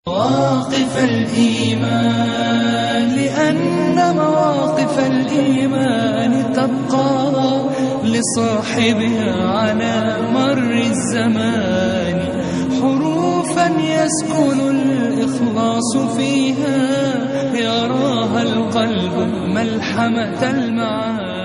مواقف الإيمان لأن مواقف الإيمان تبقى لصاحبها على مر الزمان حروفا يسكن الإخلاص فيها يراها القلب ملحمة المعاني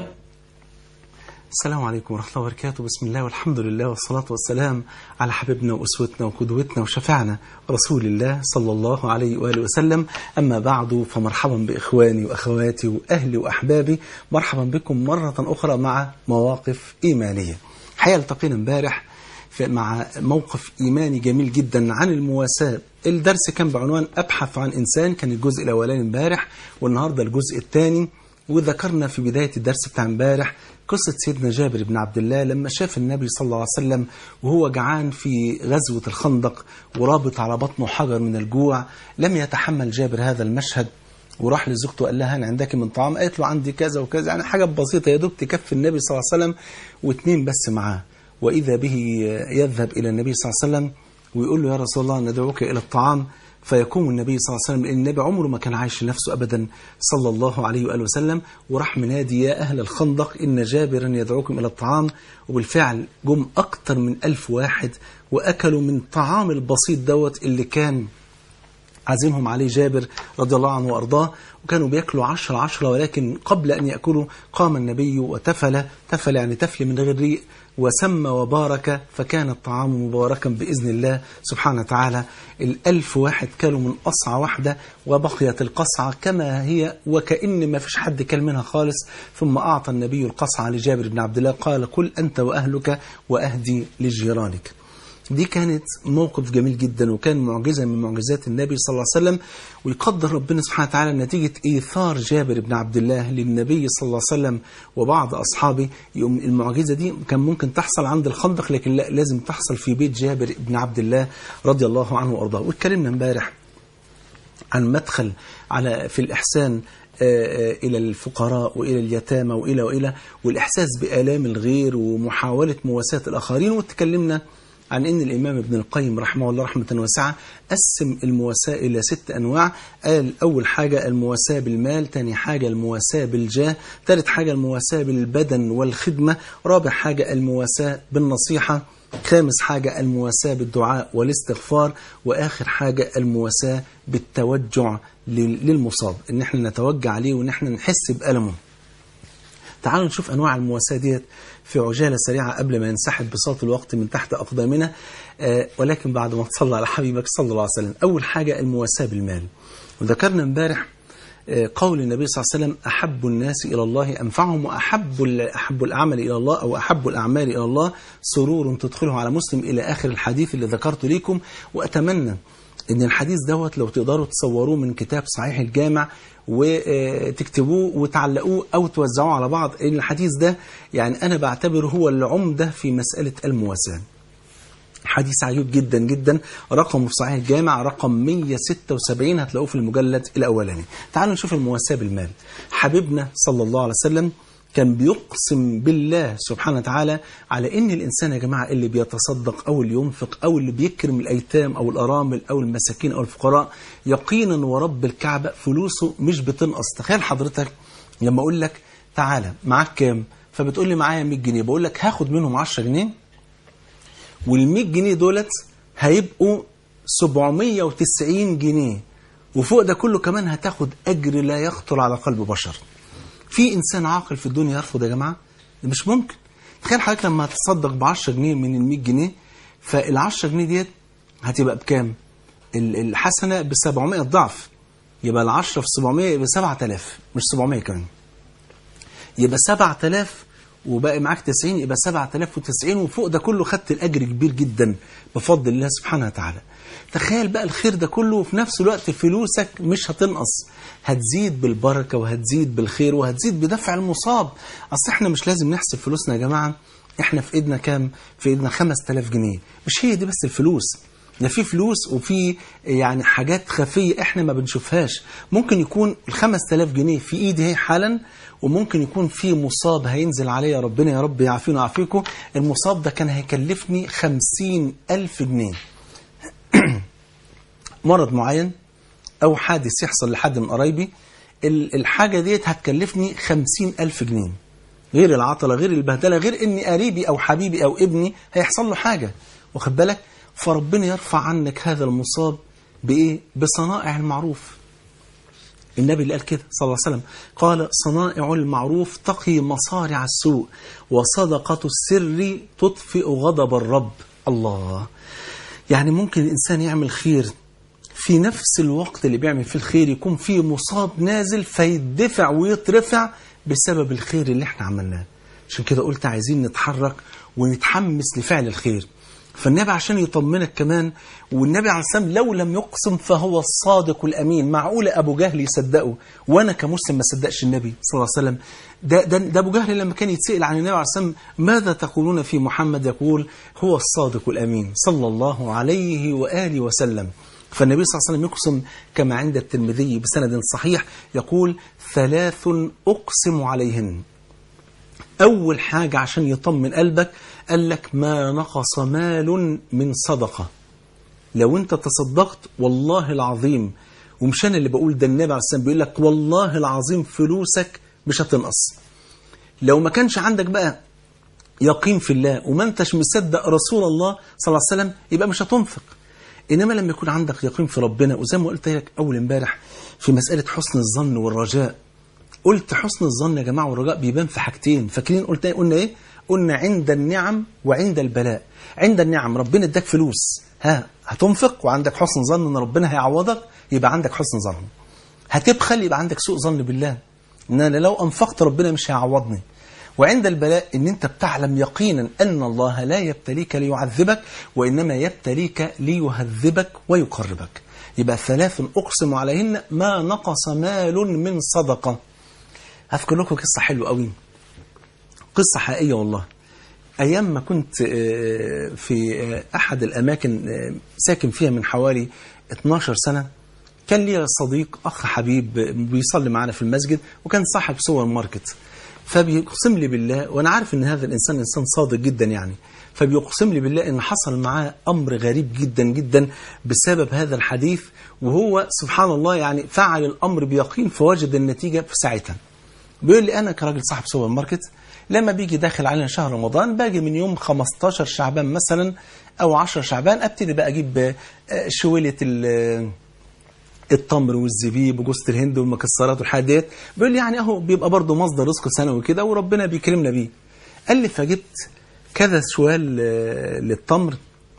السلام عليكم ورحمة الله وبركاته بسم الله والحمد لله والصلاة والسلام على حبيبنا وأسوتنا وقدوتنا وشفعنا رسول الله صلى الله عليه وآله وسلم أما بعد فمرحبا بإخواني وأخواتي وأهلي وأحبابي مرحبا بكم مرة أخرى مع مواقف إيمانية حقيقة التقينا امبارح مع موقف إيماني جميل جدا عن المواساة الدرس كان بعنوان أبحث عن إنسان كان الجزء الأولاني امبارح والنهاردة الجزء الثاني وذكرنا في بداية الدرس بتاع امبارح قصة سيدنا جابر بن عبد الله لما شاف النبي صلى الله عليه وسلم وهو جعان في غزوة الخندق ورابط على بطنه حجر من الجوع لم يتحمل جابر هذا المشهد وراح لزوجته قال لها هل عندك من طعام قالت له عندي كذا وكذا يعني حاجة بسيطة يا دوب تكفي النبي صلى الله عليه وسلم واثنين بس معاه وإذا به يذهب إلى النبي صلى الله عليه وسلم ويقول له يا رسول الله ندعوك إلى الطعام فيقوم النبي صلى الله عليه وسلم لأن النبي عمره ما كان عايش لنفسه أبدا صلى الله عليه وآله وسلم وراح منادي يا أهل الخندق إن جابرا يدعوكم إلى الطعام وبالفعل جم أكتر من ألف واحد وأكلوا من طعام البسيط دوت اللي كان عازمهم عليه جابر رضي الله عنه وأرضاه وكانوا بياكلوا عشرة عشرة ولكن قبل أن يأكلوا قام النبي وتفل تفل يعني تفل من غير ريق وسمى وبارك فكان الطعام مباركا بإذن الله سبحانه وتعالى الألف واحد كلوا من قصعة واحدة وبقيت القصعة كما هي وكأن ما فيش حد كل منها خالص ثم أعطى النبي القصعة لجابر بن عبد الله قال كل أنت وأهلك وأهدي لجيرانك دي كانت موقف جميل جدا وكان معجزة من معجزات النبي صلى الله عليه وسلم ويقدر ربنا سبحانه وتعالى نتيجة إيثار جابر بن عبد الله للنبي صلى الله عليه وسلم وبعض أصحابه يوم المعجزة دي كان ممكن تحصل عند الخندق لكن لا لازم تحصل في بيت جابر بن عبد الله رضي الله عنه وأرضاه واتكلمنا امبارح عن مدخل على في الإحسان إلى الفقراء وإلى اليتامى وإلى وإلى والإحساس بآلام الغير ومحاولة مواساة الآخرين وتكلمنا عن ان الامام ابن القيم رحمه الله رحمه واسعه قسم المواساه الى ست انواع قال اول حاجه المواساه بالمال ثاني حاجه المواساه بالجاه ثالث حاجه المواساه بالبدن والخدمه رابع حاجه المواساه بالنصيحه خامس حاجة المواساة بالدعاء والاستغفار وآخر حاجة المواساة بالتوجع للمصاب إن احنا نتوجع عليه وإن احنا نحس بألمه تعالوا نشوف أنواع المواساة ديت في عجالة سريعة قبل ما ينسحب بساط الوقت من تحت أقدامنا آه ولكن بعد ما تصلى على حبيبك صلى الله عليه وسلم أول حاجة المواساة بالمال وذكرنا امبارح آه قول النبي صلى الله عليه وسلم أحب الناس إلى الله أنفعهم وأحب أحب الأعمال إلى الله أو أحب الأعمال إلى الله سرور تدخله على مسلم إلى آخر الحديث اللي ذكرته لكم وأتمنى ان الحديث دوت لو تقدروا تصوروه من كتاب صحيح الجامع وتكتبوه وتعلقوه او توزعوه على بعض ان الحديث ده يعني انا بعتبره هو العمده في مساله المواساه حديث عجيب جدا جدا رقمه في صحيح الجامع رقم 176 هتلاقوه في المجلد الاولاني تعالوا نشوف المواساه بالمال حبيبنا صلى الله عليه وسلم كان بيقسم بالله سبحانه وتعالى على ان الانسان يا جماعه اللي بيتصدق او اللي ينفق او اللي بيكرم الايتام او الارامل او المساكين او الفقراء يقينا ورب الكعبه فلوسه مش بتنقص تخيل حضرتك لما اقول لك تعالى معاك كام فبتقول لي معايا 100 جنيه بقول لك هاخد منهم 10 جنيه وال 100 جنيه دولت هيبقوا 790 جنيه وفوق ده كله كمان هتاخد اجر لا يخطر على قلب بشر في انسان عاقل في الدنيا يرفض يا جماعه ده مش ممكن تخيل حضرتك لما هتصدق ب 10 جنيه من ال 100 جنيه فال 10 جنيه ديت هتبقى بكام الحسنه ب 700 ضعف يبقى ال 10 في 700 يبقى 7000 مش 700 كمان يبقى 7000 وباقي معاك 90 يبقى 7090 وفوق ده كله خدت الاجر كبير جدا بفضل الله سبحانه وتعالى تخيل بقى الخير ده كله وفي نفس الوقت فلوسك مش هتنقص هتزيد بالبركة وهتزيد بالخير وهتزيد بدفع المصاب أصل احنا مش لازم نحسب فلوسنا يا جماعة احنا في ايدنا كام في ايدنا 5000 جنيه مش هي دي بس الفلوس ده في فلوس وفي يعني حاجات خفية احنا ما بنشوفهاش ممكن يكون ال 5000 جنيه في ايدي هي حالا وممكن يكون في مصاب هينزل عليا ربنا يا رب يعافينا ويعافيكم المصاب ده كان هيكلفني 50000 جنيه مرض معين أو حادث يحصل لحد من قرايبي ال- الحاجة ديت هتكلفني خمسين ألف جنيه غير العطلة غير البهدلة غير ان قريبي او حبيبي او ابني هيحصل له حاجة واخد بالك فربنا يرفع عنك هذا المصاب بايه بصنائع المعروف النبي اللي قال كده صلى الله عليه وسلم قال صنائع المعروف تقي مصارع السوء وصدقة السر تطفئ غضب الرب الله يعني ممكن الإنسان يعمل خير في نفس الوقت اللي بيعمل فيه الخير يكون فيه مصاب نازل فيدفع ويترفع بسبب الخير اللي احنا عملناه عشان كده قلت عايزين نتحرك ونتحمس لفعل الخير فالنبي عشان يطمنك كمان والنبي عليه السلام لو لم يقسم فهو الصادق الامين معقول ابو جهل يصدقه وانا كمسلم ما صدقش النبي صلى الله عليه وسلم ده ده, ده ابو جهل لما كان يتسال عن النبي عليه السلام ماذا تقولون في محمد يقول هو الصادق الامين صلى الله عليه واله وسلم فالنبي صلى الله عليه وسلم يقسم كما عند الترمذي بسند صحيح يقول ثلاث اقسم عليهن أول حاجة عشان يطمن قلبك قال لك ما نقص مال من صدقة لو أنت تصدقت والله العظيم ومش أنا اللي بقول ده النبي عليه السلام بيقول لك والله العظيم فلوسك مش هتنقص لو ما كانش عندك بقى يقين في الله وما انتش مصدق رسول الله صلى الله عليه وسلم يبقى مش هتنفق إنما لما يكون عندك يقين في ربنا وزي ما قلت لك أول امبارح في مسألة حسن الظن والرجاء قلت حسن الظن يا جماعة والرجاء بيبان في حاجتين فاكرين قلت إيه؟ قلنا ايه قلنا عند النعم وعند البلاء عند النعم ربنا اداك فلوس ها هتنفق وعندك حسن ظن ان ربنا هيعوضك يبقى عندك حسن ظن هتبخل يبقى عندك سوء ظن بالله ان انا لو انفقت ربنا مش هيعوضني وعند البلاء ان انت بتعلم يقينا ان الله لا يبتليك ليعذبك وانما يبتليك ليهذبك ويقربك يبقى ثلاث اقسم عليهن ما نقص مال من صدقه هذكر لكم قصة حلوة قوي قصة حقيقية والله أيام ما كنت آه، في آه، أحد الأماكن آه، ساكن فيها من حوالي 12 سنة كان لي صديق أخ حبيب بيصلي معنا في المسجد وكان صاحب سوبر ماركت فبيقسم لي بالله وأنا عارف إن هذا الإنسان إنسان صادق جدا يعني فبيقسم لي بالله إن حصل معاه أمر غريب جدا جدا بسبب هذا الحديث وهو سبحان الله يعني فعل الأمر بيقين فوجد النتيجة في ساعتها بيقول لي انا كراجل صاحب سوبر ماركت لما بيجي داخل علينا شهر رمضان باجي من يوم 15 شعبان مثلا او 10 شعبان ابتدي بقى اجيب آه، شويله ال- التمر والزبيب وجوز الهند والمكسرات والحاجات ديت بيقول لي يعني اهو بيبقى برضه مصدر رزق سنوي كده وربنا بيكرمنا بيه قال لي فجبت كذا شوال آه، للتمر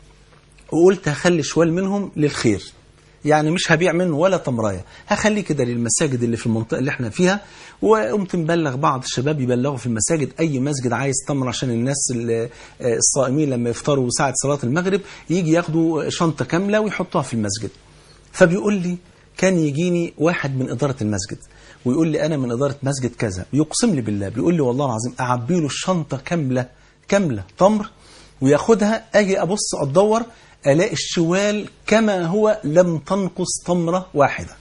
وقلت هخلي شوال منهم للخير يعني مش هبيع منه ولا تمرايه هخليه كده للمساجد اللي في المنطقه اللي احنا فيها وقمت مبلغ بعض الشباب يبلغوا في المساجد اي مسجد عايز تمر عشان الناس ال- آه، الصائمين لما يفطروا ساعه صلاه المغرب يجي ياخدوا شنطه كامله ويحطوها في المسجد فبيقول لي كان يجيني واحد من اداره المسجد ويقول لي انا من اداره مسجد كذا بيقسم لي بالله بيقول لي والله العظيم اعبي له الشنطه كامله كامله تمر وياخدها اجي ابص ادور الاقي الشوال كما هو لم تنقص تمره واحده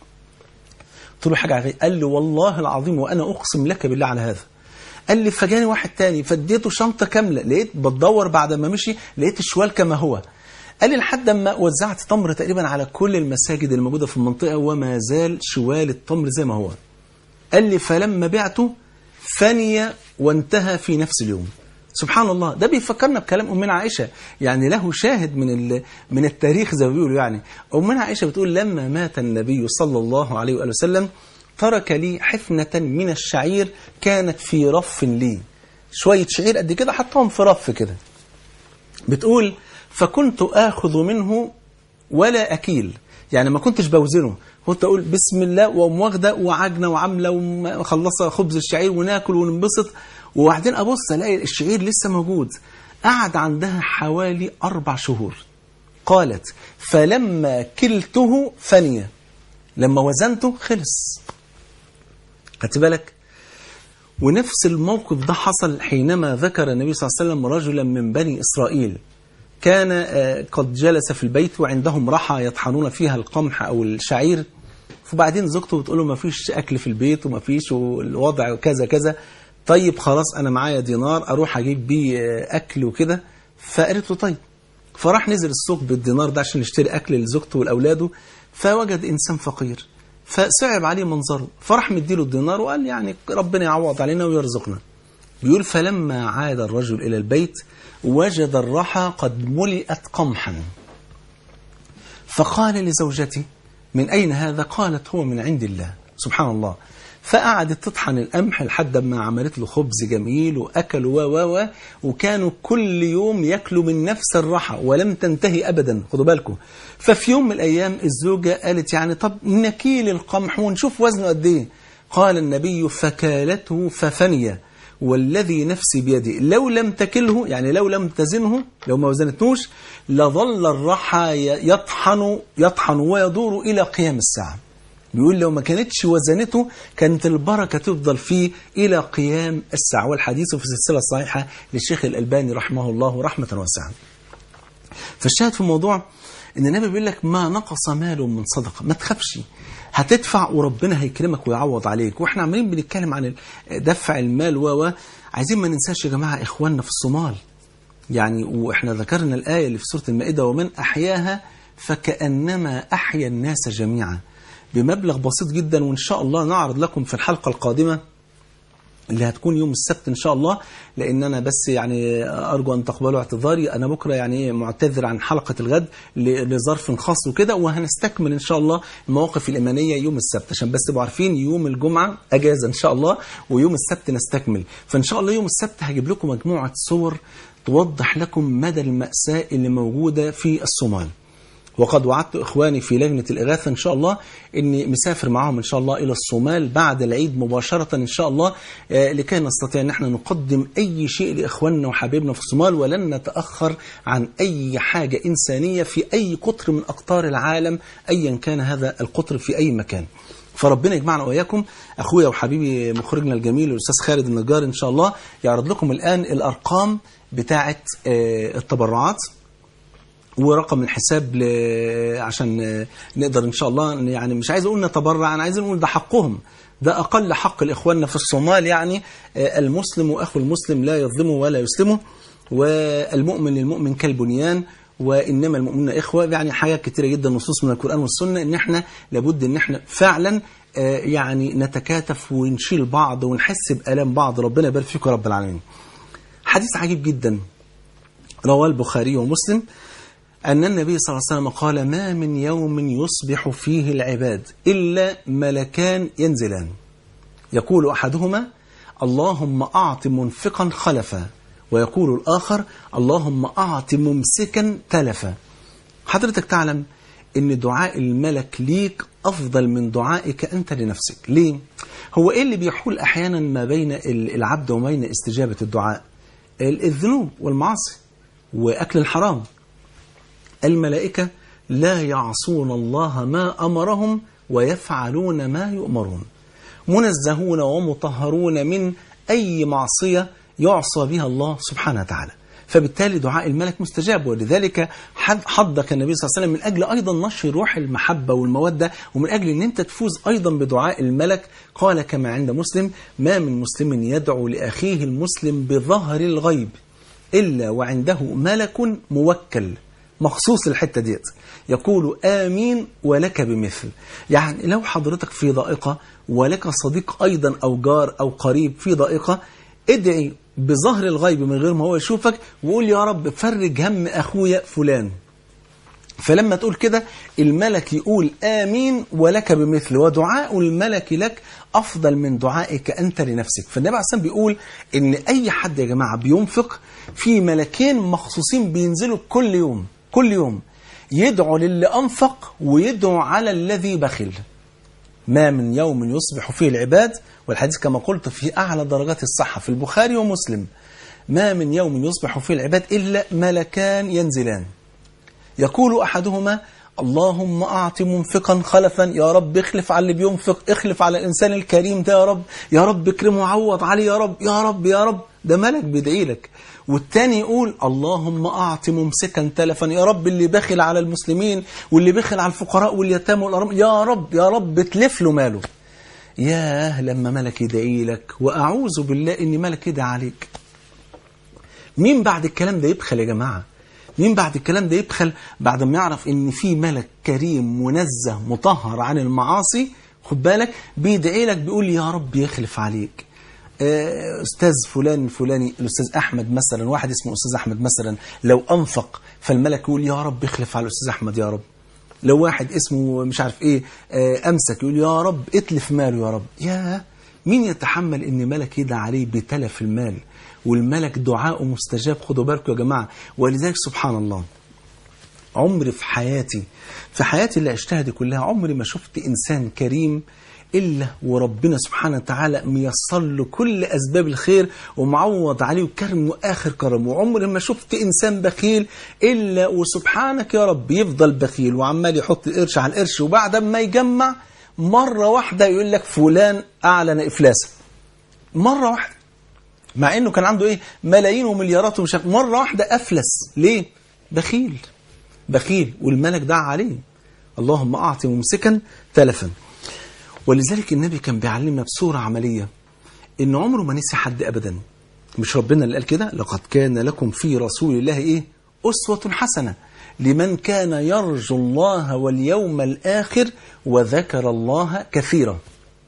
قلت له حاجه غير قال لي والله العظيم وانا اقسم لك بالله على هذا قال لي فجاني واحد تاني فاديته شنطه كامله لقيت بدور بعد ما مشي لقيت الشوال كما هو قال لي لحد ما وزعت تمر تقريبا على كل المساجد الموجوده في المنطقه وما زال شوال التمر زي ما هو قال لي فلما بعته فني وانتهى في نفس اليوم سبحان الله ده بيفكرنا بكلام امنا عائشه يعني له شاهد من ال- من التاريخ زي ما بيقولوا يعني امنا عائشه بتقول لما مات النبي صلى الله عليه واله وسلم ترك لي حفنه من الشعير كانت في رف لي شويه شعير قد كده حطهم في رف كده بتقول فكنت آخذ منه ولا أكيل يعني ما كنتش بوزنه كنت أقول بسم الله وأقوم واخدة وعجنة وعاملة ومخلصة خبز الشعير وناكل وننبسط وبعدين أبص ألاقي الشعير لسه موجود قعد عندها حوالي أربع شهور قالت فلما كلته فني لما وزنته خلص خدت بالك ونفس الموقف ده حصل حينما ذكر النبي صلى الله عليه وسلم رجلا من بني إسرائيل كان آه، قد جلس في البيت وعندهم رحى يطحنون فيها القمح أو الشعير فبعدين زوجته بتقول له ما فيش أكل في البيت وما فيش والوضع كذا كذا طيب خلاص أنا معايا دينار أروح أجيب بيه آه، أكل وكده فقالت له طيب فراح نزل السوق بالدينار ده عشان يشتري أكل لزوجته ولأولاده فوجد إنسان فقير فصعب عليه منظره فراح مديله الدينار وقال يعني ربنا يعوض علينا ويرزقنا بيقول فلما عاد الرجل إلى البيت وجد الرحى قد ملئت قمحا فقال لزوجته من أين هذا قالت هو من عند الله سبحان الله فقعدت تطحن القمح لحد ما عملت له خبز جميل وأكلوا و و وكانوا كل يوم ياكلوا من نفس الرحى ولم تنتهي أبدا خدوا بالكم ففي يوم من الأيام الزوجة قالت يعني طب نكيل القمح ونشوف وزنه قد إيه قال النبي فكالته ففني والذي نفسي بيده لو لم تكله يعني لو لم تزنه لو ما وزنتوش لظل الرحى يطحن يطحن ويدور إلى قيام الساعة بيقول لو ما كانتش وزنته كانت البركة تفضل فيه إلى قيام الساعة والحديث في السلسلة الصحيحة للشيخ الألباني رحمه الله رحمة واسعة فالشاهد في الموضوع ان النبي بيقول لك ما نقص مال من صدقة ما تخافش هتدفع وربنا هيكرمك ويعوض عليك واحنا عمالين بنتكلم عن دفع المال و عايزين ما ننساش يا جماعة اخواننا في الصومال يعني واحنا ذكرنا الآية اللي في سورة المائدة ومن أحياها فكأنما أحيا الناس جميعا بمبلغ بسيط جدا وإن شاء الله نعرض لكم في الحلقة القادمة اللي هتكون يوم السبت إن شاء الله لأن أنا بس يعني أرجو أن تقبلوا اعتذاري أنا بكرة يعني معتذر عن حلقة الغد لظرف خاص وكده وهنستكمل إن شاء الله المواقف الإيمانية يوم السبت عشان بس تبقوا عارفين يوم الجمعة أجازة إن شاء الله ويوم السبت نستكمل فإن شاء الله يوم السبت هجيب لكم مجموعة صور توضح لكم مدى المأساة اللي موجودة في الصومال وقد وعدت إخواني في لجنة الإغاثة إن شاء الله أني مسافر معهم إن شاء الله إلى الصومال بعد العيد مباشرة إن شاء الله لكي نستطيع أن احنا نقدم أي شيء لإخواننا وحبيبنا في الصومال ولن نتأخر عن أي حاجة إنسانية في أي قطر من أقطار العالم أيا كان هذا القطر في أي مكان فربنا يجمعنا وإياكم أخويا وحبيبي مخرجنا الجميل الأستاذ خالد النجار إن شاء الله يعرض لكم الآن الأرقام بتاعة التبرعات ورقم الحساب ل... عشان نقدر ان شاء الله يعني مش عايز اقول نتبرع انا عايز نقول ده حقهم ده اقل حق لاخواننا في الصومال يعني المسلم واخو المسلم لا يظلمه ولا يسلمه والمؤمن للمؤمن كالبنيان وانما المؤمنون اخوه يعني حاجات كتيره جدا نصوص من القران والسنه ان احنا لابد ان احنا فعلا يعني نتكاتف ونشيل بعض ونحس بالام بعض ربنا يبارك فيكم رب العالمين حديث عجيب جدا رواه البخاري ومسلم أن النبي صلى الله عليه وسلم قال ما من يوم يصبح فيه العباد إلا ملكان ينزلان يقول أحدهما اللهم أعط منفقا خلفا ويقول الآخر اللهم أعط ممسكا تلفا حضرتك تعلم أن دعاء الملك ليك أفضل من دعائك أنت لنفسك ليه؟ هو إيه اللي بيحول أحيانا ما بين العبد وما بين استجابة الدعاء الذنوب والمعاصي وأكل الحرام الملائكة لا يعصون الله ما أمرهم ويفعلون ما يؤمرون منزهون ومطهرون من أي معصية يعصى بها الله سبحانه وتعالى فبالتالي دعاء الملك مستجاب ولذلك حضك النبي صلى الله عليه وسلم من أجل أيضا نشر روح المحبة والمودة ومن أجل أن أنت تفوز أيضا بدعاء الملك قال كما عند مسلم ما من مسلم يدعو لأخيه المسلم بظهر الغيب إلا وعنده ملك موكل مخصوص الحتة ديت يقول آمين ولك بمثل يعني لو حضرتك في ضائقة ولك صديق أيضا أو جار أو قريب في ضائقة ادعي بظهر الغيب من غير ما هو يشوفك وقول يا رب فرج هم أخويا فلان فلما تقول كده الملك يقول آمين ولك بمثل ودعاء الملك لك أفضل من دعائك أنت لنفسك فالنبي عليه الصلاة بيقول إن أي حد يا جماعة بينفق في ملكين مخصوصين بينزلوا كل يوم كل يوم يدعو للي أنفق ويدعو على الذي بخل ما من يوم يصبح فيه العباد والحديث كما قلت في أعلى درجات الصحة في البخاري ومسلم ما من يوم يصبح فيه العباد إلا ملكان ينزلان يقول أحدهما اللهم أعط منفقا خلفا يا رب اخلف على اللي بينفق اخلف على الإنسان الكريم ده يا رب يا رب اكرمه وعوض عليه يا رب يا رب يا رب ده ملك بيدعي لك والتاني يقول اللهم أعط ممسكا تلفا يا رب اللي بخل على المسلمين واللي بخل على الفقراء واليتامى والأرامل يا رب يا رب تلف له ماله ياه لما ملك يدعي لك وأعوذ بالله إن ملك يدعي عليك مين بعد الكلام ده يبخل يا جماعة مين بعد الكلام ده يبخل بعد ما يعرف ان في ملك كريم منزه مطهر عن المعاصي خد بالك بيدعي لك بيقول يا رب يخلف عليك آه، استاذ فلان الفلاني الاستاذ احمد مثلا واحد اسمه استاذ احمد مثلا لو انفق فالملك يقول يا رب اخلف على الاستاذ احمد يا رب لو واحد اسمه مش عارف ايه آه، امسك يقول يا رب اتلف ماله يا رب يا مين يتحمل ان ملك يدعى عليه بتلف المال والملك دعاءه مستجاب خدوا بالكم يا جماعه ولذلك سبحان الله عمري في حياتي في حياتي اللي عشتها دي كلها عمري ما شفت إنسان كريم إلا وربنا سبحانه وتعالى ميسر له كل أسباب الخير ومعوض عليه وكرمه آخر كرم وعمري ما شفت إنسان بخيل إلا وسبحانك يا رب يفضل بخيل وعمال يحط القرش على القرش وبعد ما يجمع مرة واحدة يقول لك فلان أعلن إفلاسه مرة واحدة مع انه كان عنده ايه ملايين ومليارات ومش عارف مره واحده افلس ليه بخيل بخيل والملك دعا عليه اللهم اعطي ممسكا تلفا ولذلك النبي كان بيعلمنا بصوره عمليه ان عمره ما نسي حد ابدا مش ربنا اللي قال كده لقد كان لكم في رسول الله ايه اسوه حسنه لمن كان يرجو الله واليوم الاخر وذكر الله كثيرا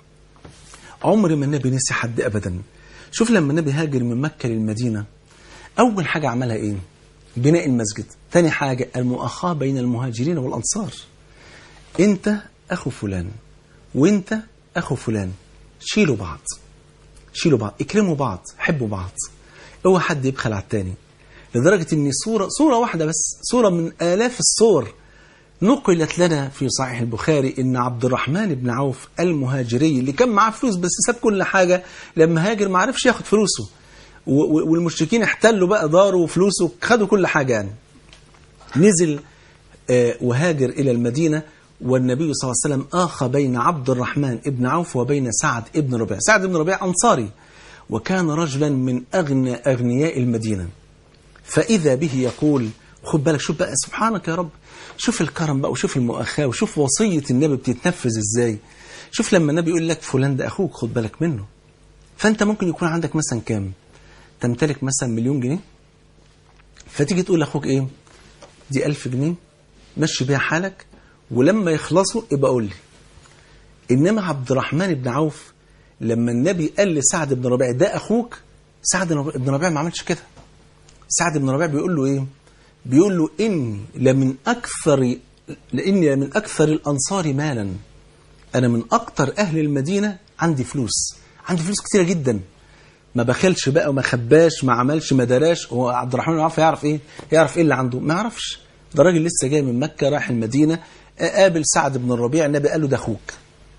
عمر ما النبي نسي حد ابدا شوف لما النبي هاجر من مكة للمدينة أول حاجة عملها إيه؟ بناء المسجد تاني حاجة المؤاخاة بين المهاجرين والأنصار أنت أخو فلان وأنت أخو فلان شيلوا بعض شيلوا بعض اكرموا بعض حبوا بعض اوعى حد يبخل على التاني لدرجة ان صورة صورة واحدة بس صورة من آلاف الصور نقلت لنا في صحيح البخاري ان عبد الرحمن بن عوف المهاجري اللي كان معاه فلوس بس ساب كل حاجة لما هاجر ما عرفش ياخد فلوسه و- و- والمشركين احتلوا بقى داره وفلوسه خدوا كل حاجة يعني نزل آه، وهاجر إلى المدينة والنبي صلى الله عليه وسلم آخى بين عبد الرحمن ابن عوف وبين سعد ابن ربيع سعد ابن ربيع أنصاري وكان رجلا من أغنى أغنياء المدينة فإذا به يقول خد بالك شوف بقى سبحانك يا رب شوف الكرم بقى وشوف المؤاخاة وشوف وصية النبي بتتنفذ ازاي شوف لما النبي يقول لك فلان ده أخوك خد بالك منه فأنت ممكن يكون عندك مثلا كام تمتلك مثلا مليون جنيه فتيجي تقول لأخوك إيه دي ألف جنيه مشي بيها حالك ولما يخلصوا يبقى قول لي إنما عبد الرحمن بن عوف لما النبي قال لسعد بن ربيع ده أخوك سعد بن ربيع ما عملش كده سعد بن ربيع بيقول له إيه بيقول له إني لمن أكثر لإني من أكثر الأنصار مالا أنا من أكثر أهل المدينة عندي فلوس عندي فلوس كتيرة جدا ما بخلش بقى وما خباش ما عملش ما دراش هو عبد الرحمن بن عوف يعرف ايه يعرف ايه اللي عنده ما يعرفش ده راجل لسه جاي من مكة رايح المدينة قابل سعد بن الربيع النبي قال له ده اخوك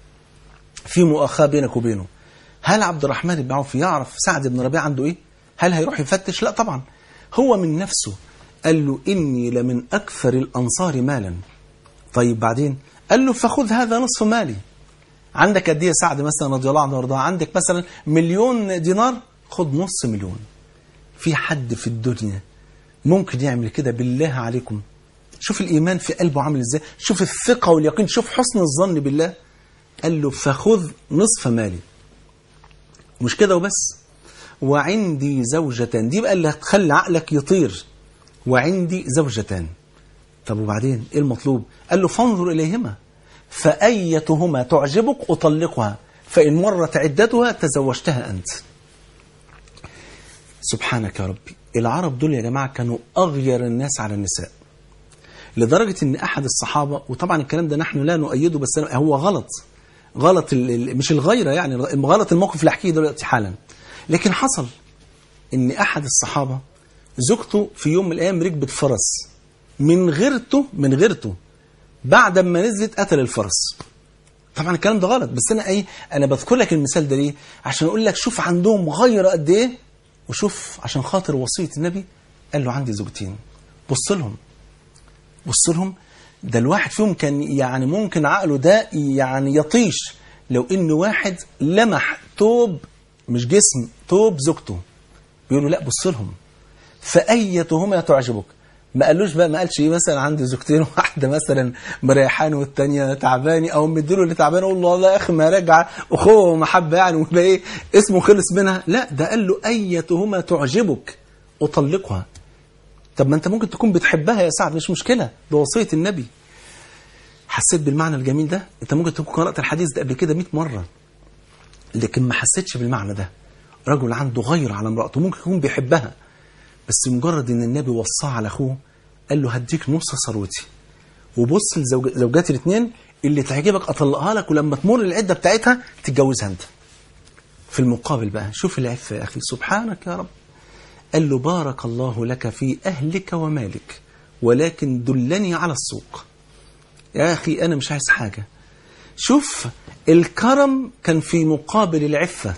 في مؤاخاة بينك وبينه هل عبد الرحمن بن عوف يعرف سعد بن الربيع عنده ايه هل هيروح يفتش لا طبعا هو من نفسه قال له إني لمن أكثر الأنصار مالا طيب بعدين قال له فخذ هذا نصف مالي عندك قد ايه يا سعد مثلا رضي الله عنه وارضاه عندك مثلا مليون دينار خد نص مليون في حد في الدنيا ممكن يعمل كده بالله عليكم شوف الإيمان في قلبه عامل ازاي شوف الثقة واليقين شوف حسن الظن بالله قال له فخذ نصف مالي مش كده وبس وعندي زوجتان دي بقى اللي هتخلي عقلك يطير وعندي زوجتان طب وبعدين ايه المطلوب قال له فانظر إليهما فأيتهما تعجبك أطلقها فإن مرت عدتها تزوجتها أنت سبحانك يا ربي العرب دول يا جماعة كانوا أغير الناس على النساء لدرجة أن أحد الصحابة وطبعا الكلام ده نحن لا نؤيده بس هو غلط غلط ال- ال- مش الغيرة يعني غلط الموقف اللي أحكيه دلوقتي حالا لكن حصل أن أحد الصحابة زوجته في يوم من الأيام ركبت فرس من غيرته من غيرته بعد ما نزلت قتل الفرس طبعا الكلام ده غلط بس انا ايه انا بذكر لك المثال ده ليه عشان اقول لك شوف عندهم غيره قد ايه وشوف عشان خاطر وصيه النبي قال له عندي زوجتين بص لهم بص لهم ده الواحد فيهم كان يعني ممكن عقله ده يعني يطيش لو ان واحد لمح توب مش جسم توب زوجته بيقول له لا بص لهم فأيتهما تعجبك ما قالوش بقى ما قالش ايه مثلا عندي زوجتين واحده مثلا مريحاني والثانيه تعباني او مديله اللي تعبان اقول له والله يا اخي ما راجعه اخوه ومحبه يعني ويبقى ايه اسمه خلص منها لا ده قال له ايتهما تعجبك اطلقها طب ما انت ممكن تكون بتحبها يا سعد مش مشكله ده وصيه النبي حسيت بالمعنى الجميل ده انت ممكن تكون قرات الحديث ده قبل كده 100 مره لكن ما حسيتش بالمعنى ده رجل عنده غير على امراته ممكن يكون بيحبها بس مجرد ان النبي وصاه على اخوه قال له هديك نص ثروتي وبص لزوجاتي الاثنين اللي تعجبك اطلقها لك ولما تمر العده بتاعتها تتجوزها انت في المقابل بقى شوف العفه يا اخي سبحانك يا رب قال له بارك الله لك في اهلك ومالك ولكن دلني على السوق يا اخي انا مش عايز حاجه شوف الكرم كان في مقابل العفه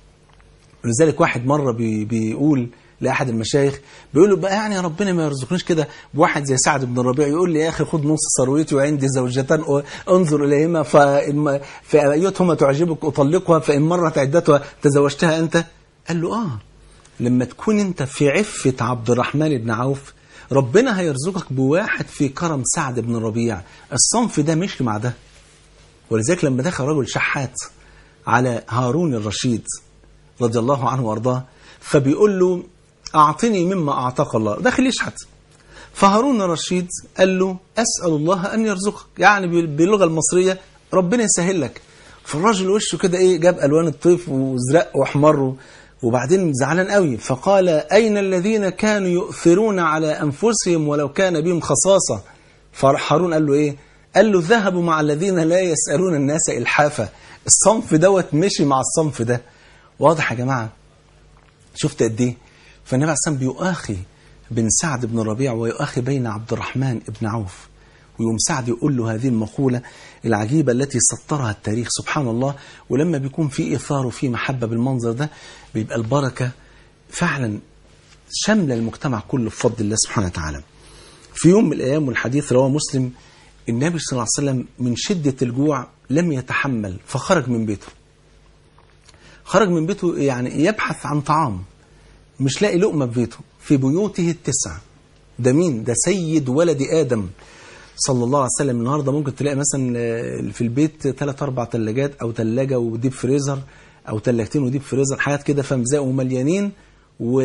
ولذلك واحد مره بي بيقول لاحد المشايخ بيقول له بقى يعني ربنا ما يرزقنيش كده بواحد زي سعد بن الربيع يقول لي يا اخي خد نص ثروتي وعندي زوجتان انظر اليهما فإن فايتهما تعجبك اطلقها فان مرت عدتها تزوجتها انت قال له اه لما تكون انت في عفه عبد الرحمن بن عوف ربنا هيرزقك بواحد في كرم سعد بن الربيع الصنف ده مش مع ده ولذلك لما دخل رجل شحات على هارون الرشيد رضي الله عنه وارضاه فبيقول له أعطني مما أعطاك الله داخل يشحت فهارون الرشيد قال له أسأل الله أن يرزقك يعني باللغة المصرية ربنا يسهل لك فالراجل وشه كده إيه جاب ألوان الطيف وزرق وأحمر وبعدين زعلان قوي فقال أين الذين كانوا يؤثرون على أنفسهم ولو كان بهم خصاصة فهارون قال له إيه قال له ذهبوا مع الذين لا يسألون الناس إلحافا الصنف دوت مشي مع الصنف ده واضح يا جماعة شفت قد ايه فالنبي عليه الصلاه والسلام بيؤاخي بين سعد بن الربيع ويؤاخي بين عبد الرحمن بن عوف ويوم سعد يقول له هذه المقولة العجيبة التي سطرها التاريخ سبحان الله ولما بيكون في إثار وفي محبة بالمنظر ده بيبقى البركة فعلا شاملة المجتمع كله بفضل الله سبحانه وتعالى في يوم من الأيام والحديث رواه مسلم النبي صلى الله عليه وسلم من شدة الجوع لم يتحمل فخرج من بيته خرج من بيته يعني يبحث عن طعام مش لاقي لقمة في بيته في بيوته التسع ده مين ده سيد ولد آدم صلى الله عليه وسلم النهاردة ممكن تلاقي مثلا في البيت ثلاث أربع ثلاجات أو ثلاجة وديب فريزر أو ثلاجتين وديب فريزر حاجات كده فمزاق ومليانين و...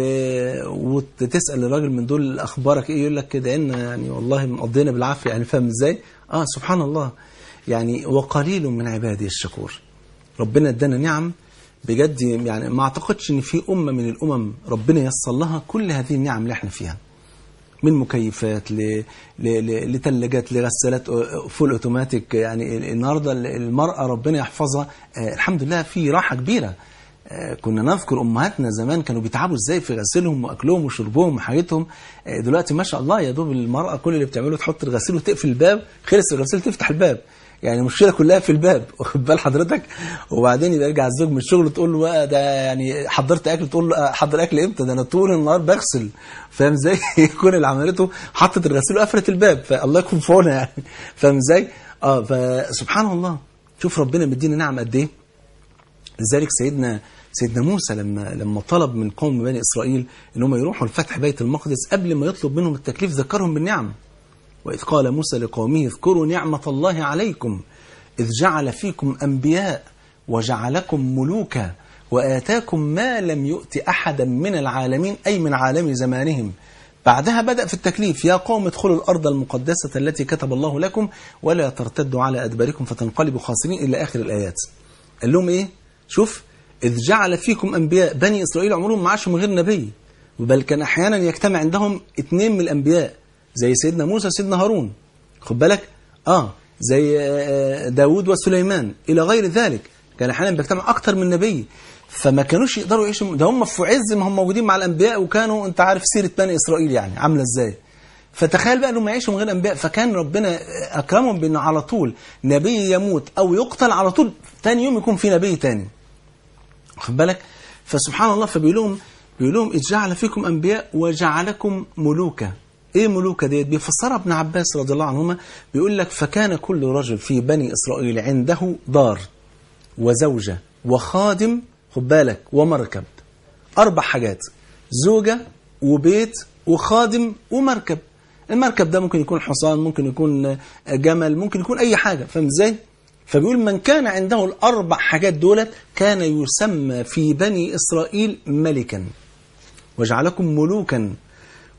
وتسأل الراجل من دول أخبارك إيه يقول لك كده إن يعني والله مقضينا بالعافية يعني فاهم إزاي؟ آه سبحان الله يعني وقليل من عبادي الشكور ربنا ادانا نعم بجد يعني ما اعتقدش ان في امه من الامم ربنا يسر لها كل هذه النعم اللي احنا فيها من مكيفات ل... ل... ل... لثلاجات لغسالات فول اوتوماتيك يعني النهارده المراه ربنا يحفظها آه الحمد لله في راحه كبيره آه كنا نذكر امهاتنا زمان كانوا بيتعبوا ازاي في غسيلهم واكلهم وشربهم وحياتهم آه دلوقتي ما شاء الله يا دوب المراه كل اللي بتعمله تحط الغسيل وتقفل الباب خلص الغسيل تفتح الباب يعني المشكله كلها في الباب واخد بال حضرتك وبعدين يبقى يرجع الزوج من الشغل تقول له بقى ده يعني حضرت اكل تقول له حضر اكل امتى ده انا طول النهار بغسل فاهم ازاي يكون اللي عملته حطت الغسيل وقفلت الباب فالله يكون في عونها يعني فاهم ازاي اه فسبحان الله شوف ربنا مدينا نعم قد ايه لذلك سيدنا سيدنا موسى لما لما طلب من قوم بني اسرائيل ان هم يروحوا لفتح بيت المقدس قبل ما يطلب منهم التكليف ذكرهم بالنعم وإذ قال موسى لقومه اذكروا نعمة الله عليكم إذ جعل فيكم أنبياء وجعلكم ملوكا وآتاكم ما لم يؤت أحدا من العالمين أي من عالم زمانهم بعدها بدأ في التكليف يا قوم ادخلوا الأرض المقدسة التي كتب الله لكم ولا ترتدوا على أدباركم فتنقلبوا خاسرين إلى آخر الآيات قال لهم إيه شوف إذ جعل فيكم أنبياء بني إسرائيل عمرهم ما عاشوا من غير نبي بل كان أحيانا يجتمع عندهم اثنين من الأنبياء زي سيدنا موسى سيدنا هارون خد بالك اه زي داود وسليمان الى غير ذلك كان احيانا بيجتمع اكتر من نبي فما كانوش يقدروا يعيشوا ده هم في عز ما هم موجودين مع الانبياء وكانوا انت عارف سيره بني اسرائيل يعني عامله ازاي فتخيل بقى انهم يعيشوا من غير انبياء فكان ربنا اكرمهم بان على طول نبي يموت او يقتل على طول ثاني يوم يكون في نبي ثاني خد بالك فسبحان الله فبيقول لهم بيقول لهم اذ جعل فيكم انبياء وجعلكم ملوكا ايه ملوكة ديت بيفسرها ابن عباس رضي الله عنهما بيقول لك فكان كل رجل في بني إسرائيل عنده دار وزوجة وخادم خد بالك ومركب أربع حاجات زوجة وبيت وخادم ومركب المركب ده ممكن يكون حصان ممكن يكون جمل ممكن يكون أي حاجة فاهم ازاي؟ فبيقول من كان عنده الأربع حاجات دولت كان يسمى في بني إسرائيل ملكا وجعلكم ملوكا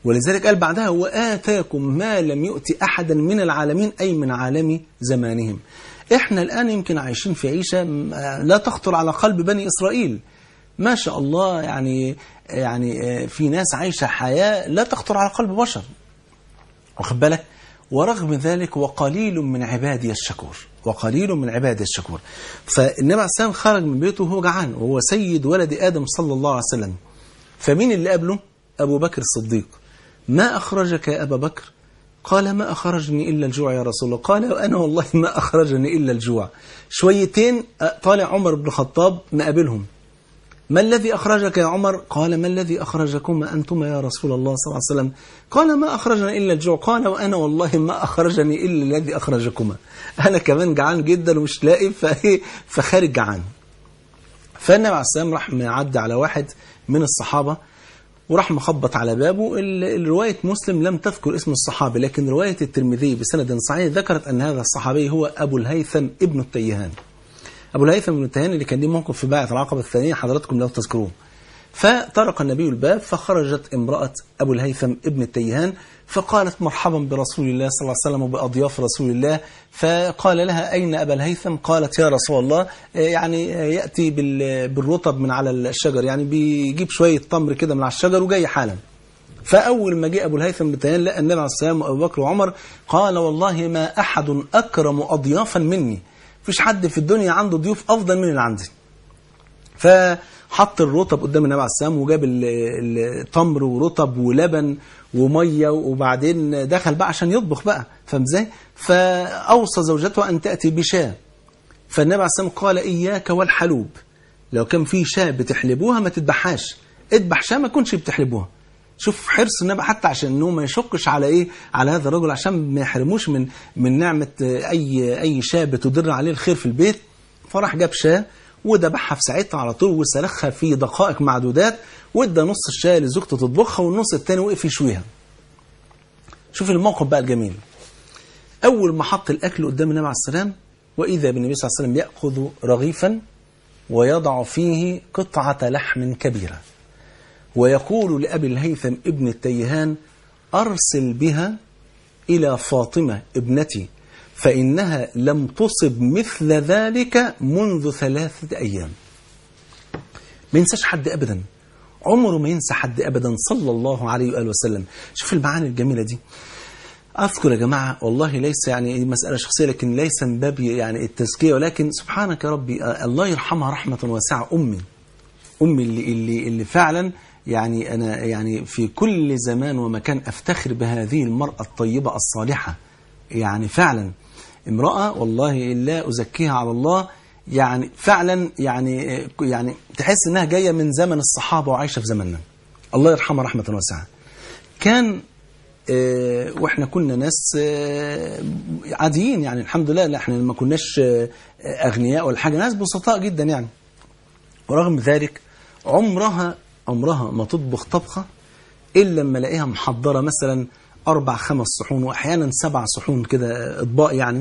ولذلك قال بعدها وآتاكم ما لم يؤت أحدا من العالمين أي من عالم زمانهم احنا الآن يمكن عايشين في عيشة م- آه لا تخطر على قلب بني إسرائيل ما شاء الله يعني يعني آه، في ناس عايشة حياة لا تخطر على قلب بشر واخد بالك ورغم ذلك وقليل من عبادي الشكور وقليل من عبادي الشكور فالنبي عليه السلام خرج من بيته وهو جعان وهو سيد ولد آدم صلى الله عليه وسلم فمين اللي قابله أبو بكر الصديق ما أخرجك يا أبا بكر قال ما أخرجني إلا الجوع يا رسول الله قال وأنا والله ما أخرجني إلا الجوع شويتين آه، طالع عمر بن الخطاب مقابلهم ما الذي أخرجك يا عمر قال ما الذي أخرجكما أنتما يا رسول الله صلى الله عليه وسلم قال ما أخرجنا إلا الجوع قال وأنا والله ما أخرجني إلا الذي أخرجكما أنا كمان جعان جدا ومش لاقي فإيه فخارج جعان فالنبي عليه السلام راح معدي على واحد من الصحابة وراح مخبط على بابه ال- ال- رواية مسلم لم تذكر اسم الصحابي لكن رواية الترمذي بسند صحيح ذكرت أن هذا الصحابي هو أبو الهيثم ابن التيهان أبو الهيثم بن التيهان اللي كان ليه موقف في باعة العقبة الثانية حضراتكم لو تذكروه فطرق النبي الباب فخرجت امرأة أبو الهيثم ابن التيهان فقالت مرحبا برسول الله صلى الله عليه وسلم وبأضياف رسول الله فقال لها أين أبا الهيثم قالت يا رسول الله آه، يعني آه، يأتي بال- بالرطب من على الشجر يعني بيجيب شوية تمر كده من على الشجر وجاي حالا فأول ما جاء أبو الهيثم بن تيهان لقى النبي عليه السلام وأبو بكر وعمر قال والله ما أحد أكرم أضيافا مني فيش حد في الدنيا عنده ضيوف أفضل من اللي عندي فحط الرطب قدام النبي عليه السلام وجاب ال- التمر ورطب ولبن وميه وبعدين دخل بقى عشان يطبخ بقى فاهم ازاي؟ فاوصى زوجته ان تاتي بشاه فالنبي عليه السلام قال اياك والحلوب لو كان في شاه بتحلبوها ما تذبحهاش اذبح شاه ما تكونش بتحلبوها شوف حرص النبي حتى عشان انه ما يشقش على ايه على هذا الرجل عشان ما يحرموش من من نعمه آه، اي اي شاه بتدر عليه الخير في البيت فراح جاب شاه وذبحها في ساعتها على طول وسلخها في دقائق معدودات وادى نص الشاه لزوجته تطبخها والنص التاني وقف يشويها شوف الموقف بقى الجميل اول ما حط الاكل قدام النبي عليه السلام واذا بالنبي صلى الله عليه وسلم ياخذ رغيفا ويضع فيه قطعه لحم كبيره ويقول لأبي الهيثم ابن التيهان أرسل بها إلى فاطمة ابنتي فإنها لم تصب مثل ذلك منذ ثلاثة أيام ما ينساش حد أبدا عمره ما ينسى حد أبدا صلى الله عليه وآله وسلم شوف المعاني الجميلة دي أذكر يا جماعة والله ليس يعني مسألة شخصية لكن ليس من باب يعني التزكية ولكن سبحانك يا ربي آه، الله يرحمها رحمة واسعة أمي أمي اللي, اللي, اللي فعلا يعني أنا يعني في كل زمان ومكان أفتخر بهذه المرأة الطيبة الصالحة يعني فعلا امرأة والله لا أزكيها على الله يعني فعلا يعني يعني تحس انها جايه من زمن الصحابه وعايشه في زمننا. الله يرحمها رحمه واسعه. كان آه، واحنا كنا ناس آه، عاديين يعني الحمد لله لا احنا ما كناش آه، اغنياء ولا حاجه ناس بسطاء جدا يعني. ورغم ذلك عمرها عمرها ما تطبخ طبخه الا لما الاقيها محضره مثلا اربع خمس صحون واحيانا سبع صحون كده اطباق يعني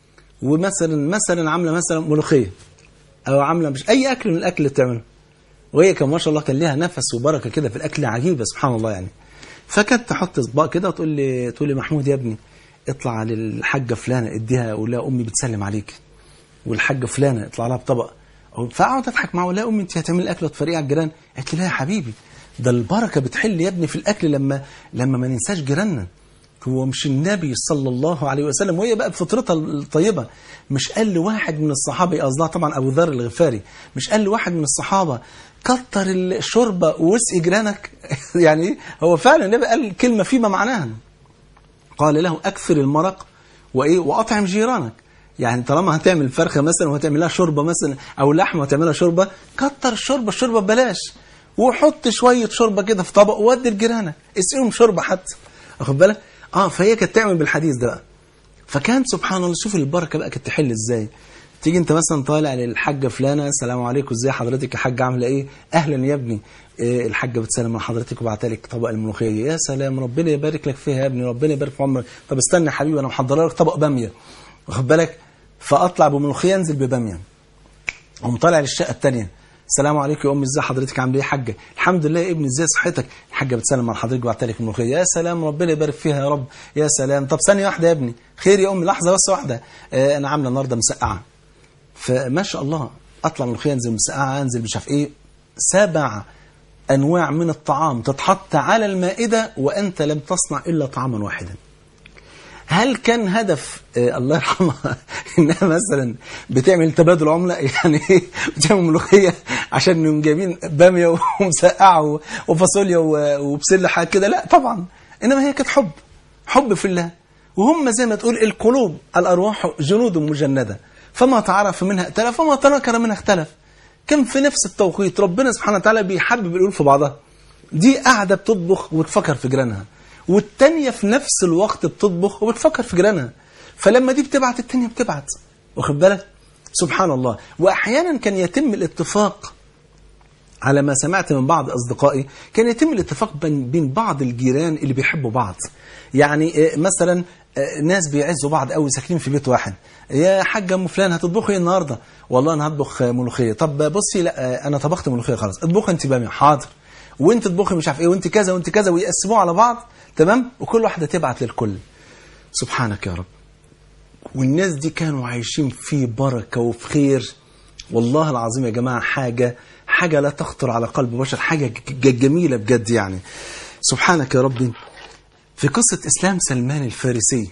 ومثلا مثلا عامله مثلا ملوخيه او عامله مش اي اكل من الاكل اللي بتعمله وهي كان ما شاء الله كان ليها نفس وبركه كده في الاكل عجيبه سبحان الله يعني فكانت تحط اطباق كده وتقول لي تقول لي محمود يا ابني اطلع للحاجه فلانه اديها قول لها امي بتسلم عليك والحاجه فلانه اطلع لها بطبق فاقعد اضحك معاها ولا امي انت هتعملي الاكل وتفرقيه على الجيران قالت لي لا يا حبيبي ده البركه بتحل يا ابني في الاكل لما لما ما ننساش جيراننا هو مش النبي صلى الله عليه وسلم وهي بقى بفطرتها الطيبه مش قال لواحد من الصحابه قصدها طبعا ابو ذر الغفاري مش قال لواحد من الصحابه كتر الشوربه واسقي جيرانك يعني هو فعلا النبي قال كلمه فيما معناها قال له اكثر المرق وايه واطعم جيرانك يعني طالما هتعمل فرخه مثلا وهتعمل لها شوربه مثلا او لحمه وهتعملها شوربه كتر الشوربه الشوربه ببلاش وحط شويه شوربه كده في طبق وودي لجيرانك اسقيهم شوربه حتى واخد بالك اه فهي كانت تعمل بالحديث ده بقى فكان سبحان الله شوف البركه بقى كانت تحل ازاي تيجي انت مثلا طالع للحاجه فلانه السلام عليكم ازي حضرتك يا حاجه عامله ايه اهلا يا ابني إيه الحاجه بتسلم على حضرتك وبعتها لك طبق الملوخيه يا سلام ربنا يبارك لك فيها يا ابني ربنا يبارك في عمرك طب استنى يا حبيبي انا محضره لك طبق باميه واخد بالك فاطلع بملوخيه انزل بباميه اقوم طالع للشقه الثانيه السلام عليكم يا امي ازي حضرتك عامله ايه يا حاجه الحمد لله يا ابني ازاي صحتك الحاجه بتسلم على حضرتك وبعت لك الملوخيه يا سلام ربنا يبارك فيها يا رب يا سلام طب ثانيه واحده يا ابني خير يا امي لحظه بس واحده آه انا عامله النهارده مسقعه فما شاء الله اطلع ملوخيه انزل مسقعه انزل مش عارف ايه سبع انواع من الطعام تتحط على المائده وانت لم تصنع الا طعاما واحدا هل كان هدف آه الله يرحمها انها مثلا بتعمل تبادل عمله يعني ايه بتعمل ملوخيه عشان انهم جايبين باميه ومسقعه وفاصوليا وبسله حاجه كده لا طبعا انما هي كانت حب حب في الله وهم زي ما تقول القلوب الارواح جنود مجنده فما تعرف منها ائتلف وما تنكر منها اختلف كان في نفس التوقيت ربنا سبحانه وتعالى بيحبب القلوب في بعضها دي قاعده بتطبخ وتفكر في جيرانها والتانية في نفس الوقت بتطبخ وبتفكر في جيرانها فلما دي بتبعت التانية بتبعت واخد بالك سبحان الله واحيانا كان يتم الاتفاق على ما سمعت من بعض اصدقائي كان يتم الاتفاق بين بعض الجيران اللي بيحبوا بعض يعني مثلا ناس بيعزوا بعض قوي ساكنين في بيت واحد يا حاجه ام فلان هتطبخي ايه النهارده والله انا هطبخ ملوخيه طب بصي لا انا طبخت ملوخيه خلاص اطبخي انت باميه حاضر وانت تطبخي مش عارف ايه وانت كذا وانت كذا ويقسموه على بعض تمام وكل واحده تبعت للكل سبحانك يا رب والناس دي كانوا عايشين في بركه وفي خير والله العظيم يا جماعه حاجه حاجه لا تخطر على قلب بشر حاجه جميله بجد يعني سبحانك يا ربي في قصه اسلام سلمان الفارسي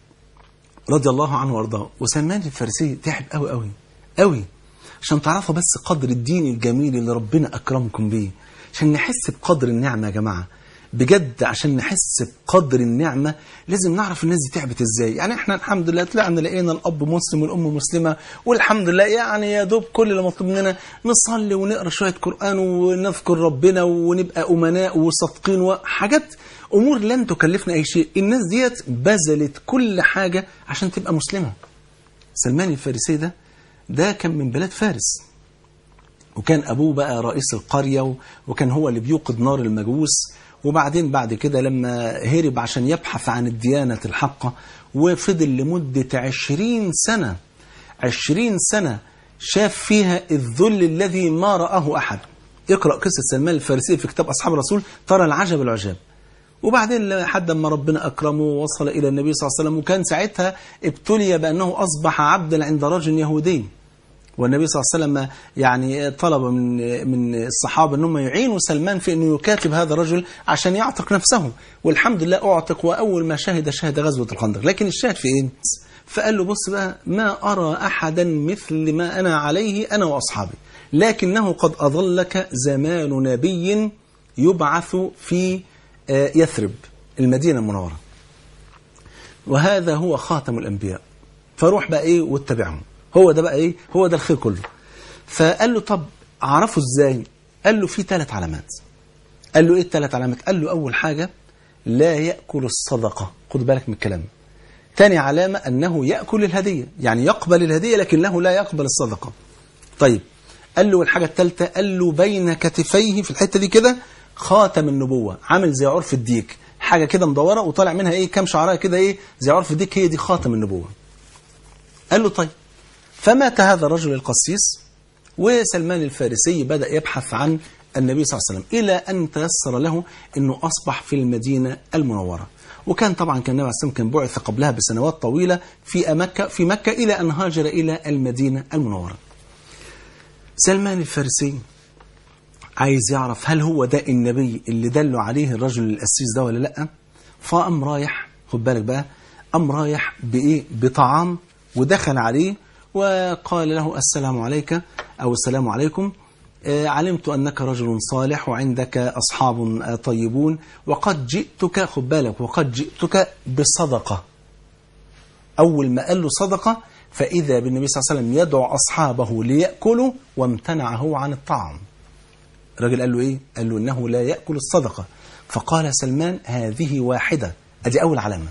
رضي الله عنه وارضاه وسلمان الفارسي تعب قوي قوي قوي عشان تعرفوا بس قدر الدين الجميل اللي ربنا اكرمكم بيه عشان نحس بقدر النعمه يا جماعه بجد عشان نحس بقدر النعمة لازم نعرف الناس دي تعبت ازاي يعني احنا الحمد لله طلعنا لقينا الاب مسلم والام مسلمة والحمد لله يعني يا دوب كل اللي مطلوب مننا نصلي ونقرا شوية قرآن ونذكر ربنا ونبقى امناء وصادقين وحاجات امور لن تكلفنا اي شيء الناس ديت بذلت كل حاجة عشان تبقى مسلمة سلمان الفارسي ده ده كان من بلاد فارس وكان ابوه بقى رئيس القرية وكان هو اللي بيوقد نار المجوس وبعدين بعد كده لما هرب عشان يبحث عن الديانة الحقة وفضل لمدة عشرين سنة عشرين سنة شاف فيها الذل الذي ما رآه أحد اقرأ قصة سلمان الفارسي في كتاب أصحاب الرسول ترى العجب العجاب وبعدين لحد ما ربنا أكرمه ووصل إلى النبي صلى الله عليه وسلم وكان ساعتها ابتلي بأنه أصبح عبدا عند رجل يهودي والنبي صلى الله عليه وسلم يعني طلب من من الصحابه انهم يعينوا سلمان في انه يكاتب هذا الرجل عشان يعتق نفسه والحمد لله اعتق واول ما شهد شهد غزوه الخندق لكن الشاهد في ايه؟ فقال له بص بقى ما ارى احدا مثل ما انا عليه انا واصحابي لكنه قد اظلك زمان نبي يبعث في يثرب المدينه المنوره وهذا هو خاتم الانبياء فروح بقى ايه واتبعهم هو ده بقى ايه هو ده الخير كله فقال له طب اعرفه ازاي قال له في ثلاث علامات قال له ايه الثلاث علامات قال له اول حاجة لا يأكل الصدقة خد بالك من الكلام ثاني علامة أنه يأكل الهدية يعني يقبل الهدية لكنه لا يقبل الصدقة طيب قال له الحاجة الثالثة قال له بين كتفيه في الحتة دي كده خاتم النبوة عامل زي عرف الديك حاجة كده مدورة وطالع منها ايه كام شعرايه كده ايه زي عرف الديك هي دي خاتم النبوة قال له طيب فمات هذا الرجل القسيس وسلمان الفارسي بدأ يبحث عن النبي صلى الله عليه وسلم إلى أن تيسر له أنه أصبح في المدينة المنورة وكان طبعا كان النبي عليه الصلاة كان بعث قبلها بسنوات طويلة في مكة في مكة إلى أن هاجر إلى المدينة المنورة سلمان الفارسي عايز يعرف هل هو ده النبي اللي دلوا عليه الرجل القسيس ده ولا لا فقام رايح خد بالك بقى قام رايح بإيه بطعام ودخل عليه وقال له السلام عليك أو السلام عليكم علمت أنك رجل صالح وعندك أصحاب طيبون وقد جئتك خد بالك وقد جئتك بصدقة أول ما قال له صدقة فإذا بالنبي صلى الله عليه وسلم يدعو أصحابه ليأكلوا وامتنع هو عن الطعام الراجل قال له إيه؟ قال له إنه لا يأكل الصدقة فقال سلمان هذه واحدة أدي أول علامة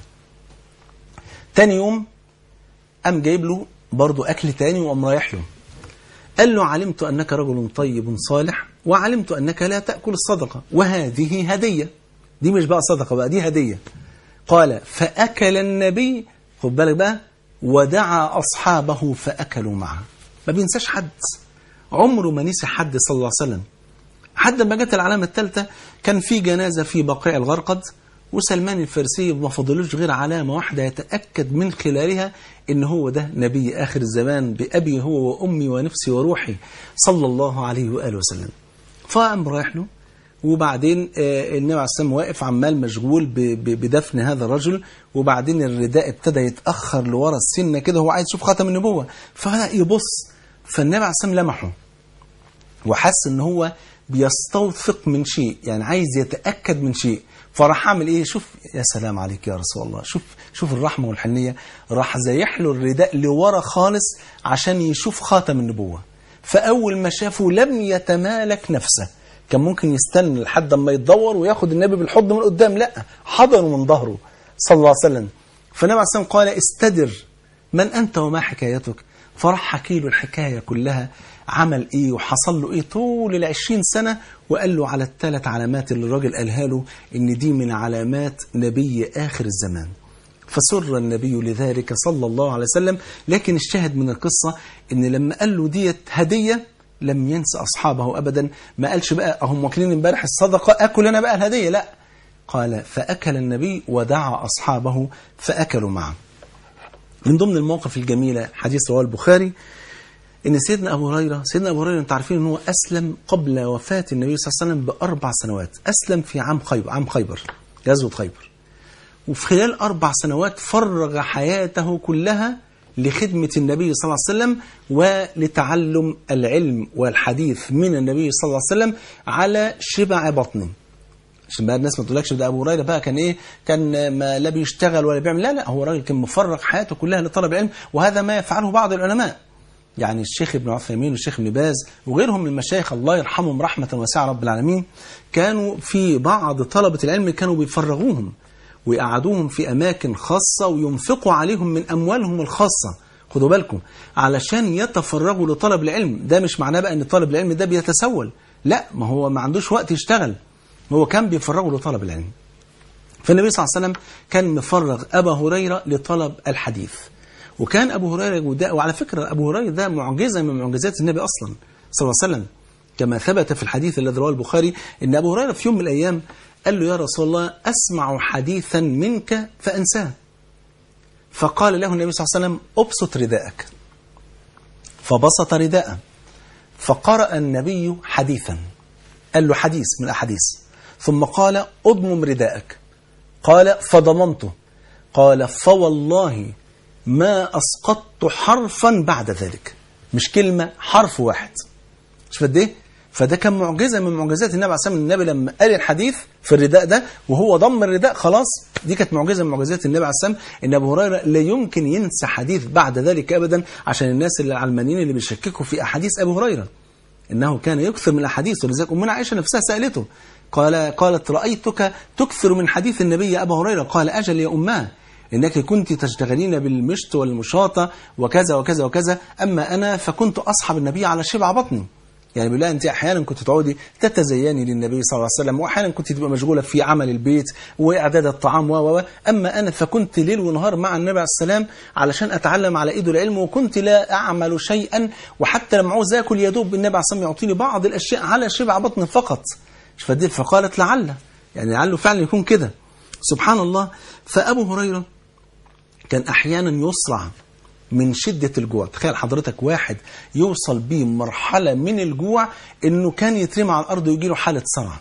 تاني يوم قام جايب له برضه أكل تاني وقام رايح له قال له علمت أنك رجل طيب صالح وعلمت أنك لا تأكل الصدقة وهذه هدية دي مش بقى صدقة بقى دي هدية قال فأكل النبي خد بالك بقى ودعا أصحابه فأكلوا معه ما بينساش حد عمره ما نسي حد صلى الله عليه وسلم حتى لما جت العلامة الثالثة كان في جنازة في بقيع الغرقد وسلمان الفارسي ما فضلوش غير علامة واحدة يتأكد من خلالها إن هو ده نبي آخر الزمان بأبي هو وأمي ونفسي وروحي صلى الله عليه وآله وسلم فقام رايح له وبعدين آه، النبي عليه السلام واقف عمال مشغول ب- ب- بدفن هذا الرجل وبعدين الرداء ابتدى يتأخر لورا السنة كده هو عايز يشوف خاتم النبوة فبدأ يبص فالنبي عليه السلام لمحه وحس ان هو بيستوثق من شيء يعني عايز يتأكد من شيء فراح عامل ايه شوف يا سلام عليك يا رسول الله شوف شوف الرحمة والحنية راح زيح له الرداء لورا خالص عشان يشوف خاتم النبوة فأول ما شافه لم يتمالك نفسه كان ممكن يستنى لحد ما يتدور وياخد النبي بالحضن من قدام لا حضنه من ظهره صلى الله عليه وسلم فالنبي عليه الصلاة والسلام قال استدر من أنت وما حكايتك فراح حكي له الحكاية كلها عمل إيه وحصل له إيه طول العشرين سنة وقال له على الثلاث علامات اللي الراجل قالها له إن دي من علامات نبي آخر الزمان فسر النبي لذلك صلى الله عليه وسلم لكن الشاهد من القصة إن لما قال له ديت هدية لم ينسى أصحابه أبدا ما قالش بقى هم واكلين امبارح الصدقة أكل أنا بقى الهدية لا قال فأكل النبي ودعا أصحابه فأكلوا معه من ضمن المواقف الجميلة حديث رواه البخاري ان سيدنا ابو هريره سيدنا ابو هريره انتوا عارفين ان هو اسلم قبل وفاه النبي صلى الله عليه وسلم باربع سنوات اسلم في عام خيبر عام خيبر غزوه خيبر وفي خلال اربع سنوات فرغ حياته كلها لخدمه النبي صلى الله عليه وسلم ولتعلم العلم والحديث من النبي صلى الله عليه وسلم على شبع بطنه عشان بقى الناس ما تقولكش ده ابو هريره بقى كان ايه كان ما لا بيشتغل ولا بيعمل لا لا هو راجل كان مفرغ حياته كلها لطلب العلم وهذا ما يفعله بعض العلماء يعني الشيخ ابن عثيمين والشيخ ابن باز وغيرهم من المشايخ الله يرحمهم رحمة واسعة رب العالمين كانوا في بعض طلبة العلم كانوا بيفرغوهم ويقعدوهم في أماكن خاصة وينفقوا عليهم من أموالهم الخاصة خدوا بالكم علشان يتفرغوا لطلب العلم ده مش معناه بقى ان طالب العلم ده بيتسول لا ما هو ما عندوش وقت يشتغل هو كان بيفرغوا لطلب العلم فالنبي صلى الله عليه وسلم كان مفرغ أبا هريرة لطلب الحديث وكان أبو هريرة وده وعلى فكرة أبو هريرة ده معجزة من معجزات النبي أصلا صلى الله عليه وسلم كما ثبت في الحديث الذي رواه البخاري أن أبو هريرة في يوم من الأيام قال له يا رسول الله أسمع حديثا منك فأنساه فقال له النبي صلى الله عليه وسلم أبسط رداءك فبسط رداءه فقرأ النبي حديثا قال له حديث من الأحاديث ثم قال أضمم رداءك قال فضممته قال فوالله ما أسقطت حرفا بعد ذلك مش كلمة حرف واحد مش قد ايه فده كان معجزة من معجزات النبي عليه الصلاة والسلام النبي لما قال الحديث في الرداء ده وهو ضم الرداء خلاص دي كانت معجزة من معجزات النبي عليه الصلاة والسلام ان ابو هريرة لا يمكن ينسى حديث بعد ذلك ابدا عشان الناس اللي العلمانيين اللي بيشككوا في احاديث ابو هريرة انه كان يكثر من الاحاديث ولذلك امنا عائشة نفسها سألته قال قالت رأيتك تكثر من حديث النبي يا ابا هريرة قال اجل يا اماه إنك كنت تشتغلين بالمشط والمشاطة وكذا وكذا وكذا أما أنا فكنت أصحب النبي على شبع بطني يعني بالله أنت أحيانا كنت تعودي تتزيني للنبي صلى الله عليه وسلم وأحيانا كنت تبقى مشغولة في عمل البيت وإعداد الطعام و و أما أنا فكنت ليل ونهار مع النبي عليه السلام علشان أتعلم على إيده العلم وكنت لا أعمل شيئا وحتى لما عاوز آكل يا دوب النبي عليه السلام يعطيني بعض الأشياء على شبع بطن فقط فقالت لعل يعني لعله فعلا يكون كده سبحان الله فأبو هريرة كان أحيانا يصرع من شدة الجوع تخيل حضرتك واحد يوصل بيه مرحلة من الجوع انه كان يترمى على الارض ويجي له حالة صرع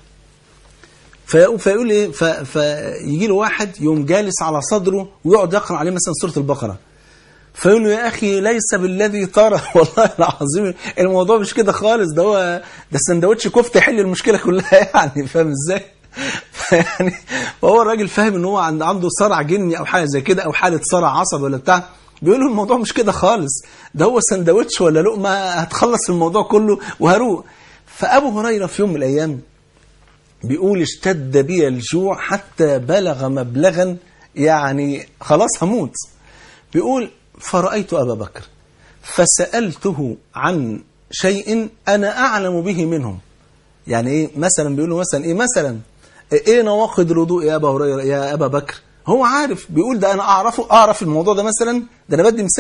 فيقول ايه فيجي له واحد يوم جالس على صدره ويقعد يقرأ عليه مثلا سورة البقرة فيقول له يا اخي ليس بالذي ترى والله العظيم الموضوع مش كده خالص ده هو ده سندوتش كفته يحل المشكله كلها يعني فاهم ازاي؟ يعني فهو الراجل فاهم ان هو عنده صرع جني او حاجه زي كده او حاله صرع عصبي ولا بتاع بيقول له الموضوع مش كده خالص ده هو سندوتش ولا لقمه هتخلص الموضوع كله وهروق فابو هريره في يوم من الايام بيقول اشتد بي الجوع حتى بلغ مبلغا يعني خلاص هموت بيقول فرأيت أبا بكر فسألته عن شيء أنا أعلم به منهم يعني إيه مثلا بيقولوا مثلا إيه مثلا إيه نواقض الوضوء يا أبا هريرة يا أبا بكر هو عارف بيقول ده أنا أعرفه أعرف الموضوع ده مثلا ده أنا بدي مثال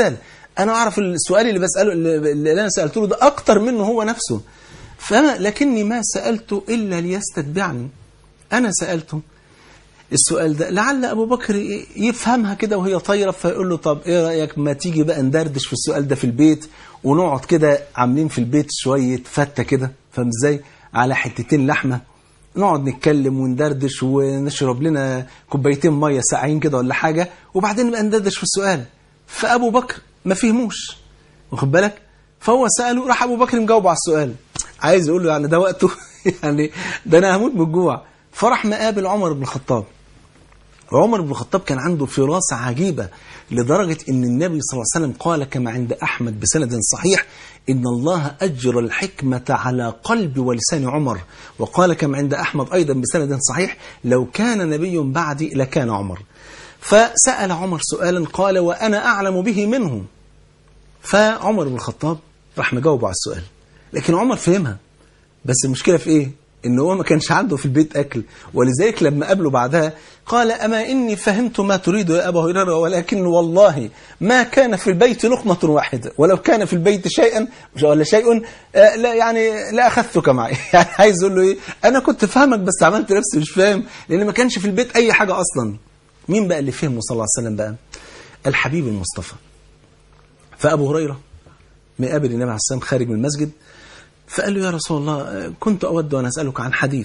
انا اعرف السؤال اللي بساله اللي اللي انا سالته له ده اكتر منه هو نفسه فانا لكني ما سالته الا ليستتبعني انا سالته السؤال ده لعل ابو بكر يفهمها كده وهي طايره فيقول له طب ايه رايك ما تيجي بقى ندردش في السؤال ده في البيت ونقعد كده عاملين في البيت شويه فته كده فاهم ازاي على حتتين لحمه نقعد نتكلم وندردش ونشرب لنا كوبايتين ميه ساقعين كده ولا حاجه وبعدين نبقى ندردش في السؤال فابو بكر ما فهموش واخد بالك فهو ساله راح ابو بكر مجاوب على السؤال عايز يقول له يعني ده وقته يعني ده انا هموت من الجوع فراح مقابل عمر بن الخطاب عمر بن الخطاب كان عنده فراسة عجيبة لدرجة أن النبي صلى الله عليه وسلم قال كما عند أحمد بسند صحيح إن الله أجر الحكمة على قلب ولسان عمر وقال كما عند أحمد أيضا بسند صحيح لو كان نبي بعدي لكان عمر فسأل عمر سؤالا قال وأنا أعلم به منه فعمر بن الخطاب راح مجاوبه على السؤال لكن عمر فهمها بس المشكلة في إيه؟ إن هو ما كانش عنده في البيت أكل ولذلك لما قابله بعدها قال أما إني فهمت ما تريد يا أبا هريرة ولكن والله ما كان في البيت لقمة واحدة ولو كان في البيت شيئا ولا شيء آه، لا يعني لا أخذتك معي يعني عايز يقول له إيه أنا كنت فاهمك بس عملت نفسي مش فاهم لأن ما كانش في البيت أي حاجة أصلا مين بقى اللي فهمه صلى الله عليه وسلم بقى الحبيب المصطفى فأبو هريرة مقابل النبي عليه السلام خارج من المسجد فقال له يا رسول الله كنت أود أن أسألك عن حديث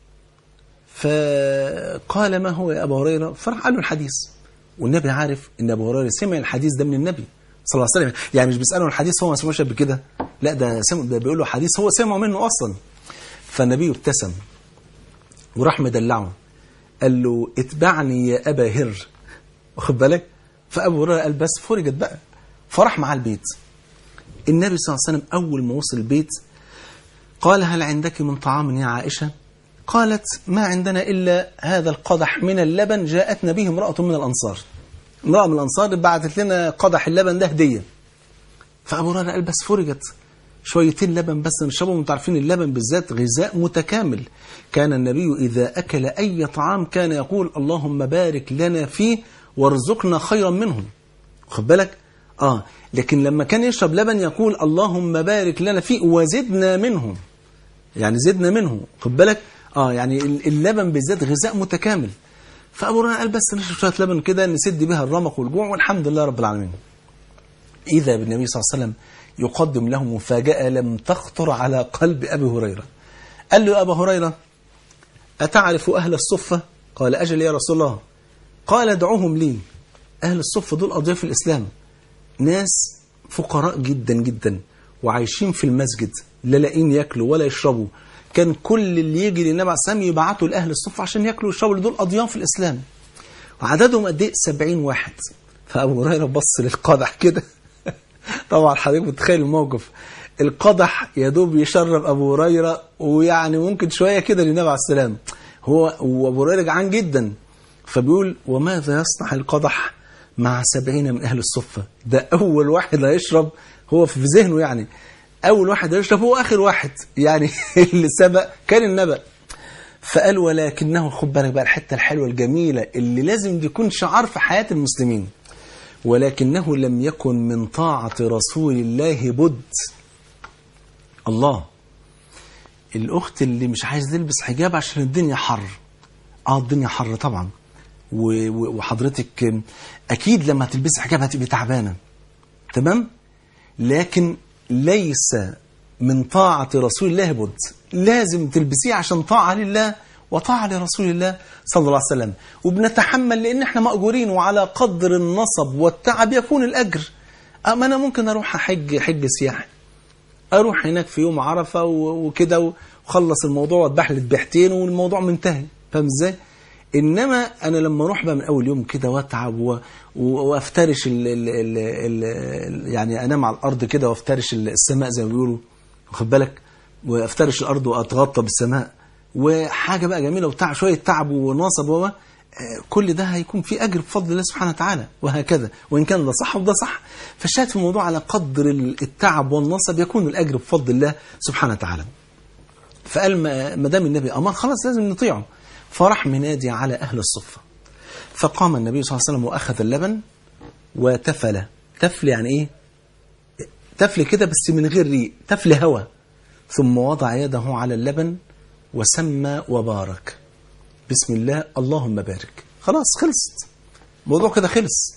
فقال ما هو يا أبا هريرة فراح قال له الحديث والنبي عارف أن أبو هريرة سمع الحديث ده من النبي صلى الله عليه وسلم يعني مش بيسأله الحديث هو ما سمعوش قبل كده لا ده سمع ده بيقول له حديث هو سمعه منه أصلا فالنبي ابتسم وراح مدلعه قال له اتبعني يا أبا هر واخد بالك فأبو هريرة قال بس فرجت بقى فراح معاه البيت النبي صلى الله عليه وسلم أول ما وصل البيت قال هل عندك من طعام يا عائشة قالت ما عندنا إلا هذا القدح من اللبن جاءتنا به امرأة من الأنصار امرأة من الأنصار بعثت لنا قدح اللبن ده هدية فأبو هريرة قال بس فرجت شويتين لبن بس نشربهم انتوا عارفين اللبن بالذات غذاء متكامل كان النبي إذا أكل أي طعام كان يقول اللهم بارك لنا فيه وارزقنا خيرا منه خد بالك آه لكن لما كان يشرب لبن يقول اللهم بارك لنا فيه وزدنا منه يعني زدنا منه خد بالك اه يعني اللبن بالذات غذاء متكامل فابو هريره قال بس نشرب شويه لبن كده نسد بها الرمق والجوع والحمد لله رب العالمين اذا بالنبي صلى الله عليه وسلم يقدم له مفاجاه لم تخطر على قلب ابي هريره قال له يا ابا هريره اتعرف اهل الصفه قال اجل يا رسول الله قال ادعوهم لي اهل الصفه دول اضياف الاسلام ناس فقراء جدا جدا وعايشين في المسجد لا لاقين ياكلوا ولا يشربوا كان كل اللي يجي للنبي عليه السلام يبعتوا لاهل الصف عشان ياكلوا ويشربوا دول اضياف الاسلام وعددهم قد ايه 70 واحد فابو هريره بص للقدح كده طبعا حضرتك متخيل الموقف القدح يا دوب يشرب ابو هريره ويعني ممكن شويه كده للنبي عليه السلام هو وابو هريره جعان جدا فبيقول وماذا يصنع القدح مع سبعين من أهل الصفة ده أول واحد هيشرب هو في ذهنه يعني أول واحد هيشرب هو آخر واحد يعني اللي سبق كان النبأ فقال ولكنه خد بالك بقى الحتة الحلوة الجميلة اللي لازم تكون شعار في حياة المسلمين ولكنه لم يكن من طاعة رسول الله بد الله الأخت اللي مش عايز تلبس حجاب عشان الدنيا حر اه الدنيا حر طبعا وحضرتك أكيد لما تلبسي حجاب هتبقي تعبانة تمام لكن ليس من طاعة رسول الله بد لازم تلبسيه عشان طاعة لله وطاعة لرسول الله صلى الله عليه وسلم وبنتحمل لأن احنا مأجورين وعلى قدر النصب والتعب يكون الأجر أما أنا ممكن أروح أحج حج سياحي أروح هناك في يوم عرفة وكده وخلص الموضوع وأذبح لي ذبيحتين والموضوع منتهي فاهم إزاي؟ انما انا لما اروح بقى من اول يوم كده واتعب و... وافترش ال... ال... ال... ال... يعني انام على الارض كده وافترش السماء زي ما بيقولوا واخد بالك وافترش الارض واتغطى بالسماء وحاجه بقى جميله وتعب شويه تعب ونصب و كل ده هيكون في اجر بفضل الله سبحانه وتعالى وهكذا وان كان ده صح وده صح فالشاهد في الموضوع على قدر التعب والنصب يكون الاجر بفضل الله سبحانه وتعالى فقال ما دام النبي امر خلاص لازم نطيعه فراح منادي على أهل الصفة فقام النبي صلى الله عليه وسلم وأخذ اللبن وتفل تفل يعني إيه تفل كده بس من غير ريق تفل هوا ثم وضع يده على اللبن وسمى وبارك بسم الله اللهم بارك خلاص خلصت الموضوع كده خلص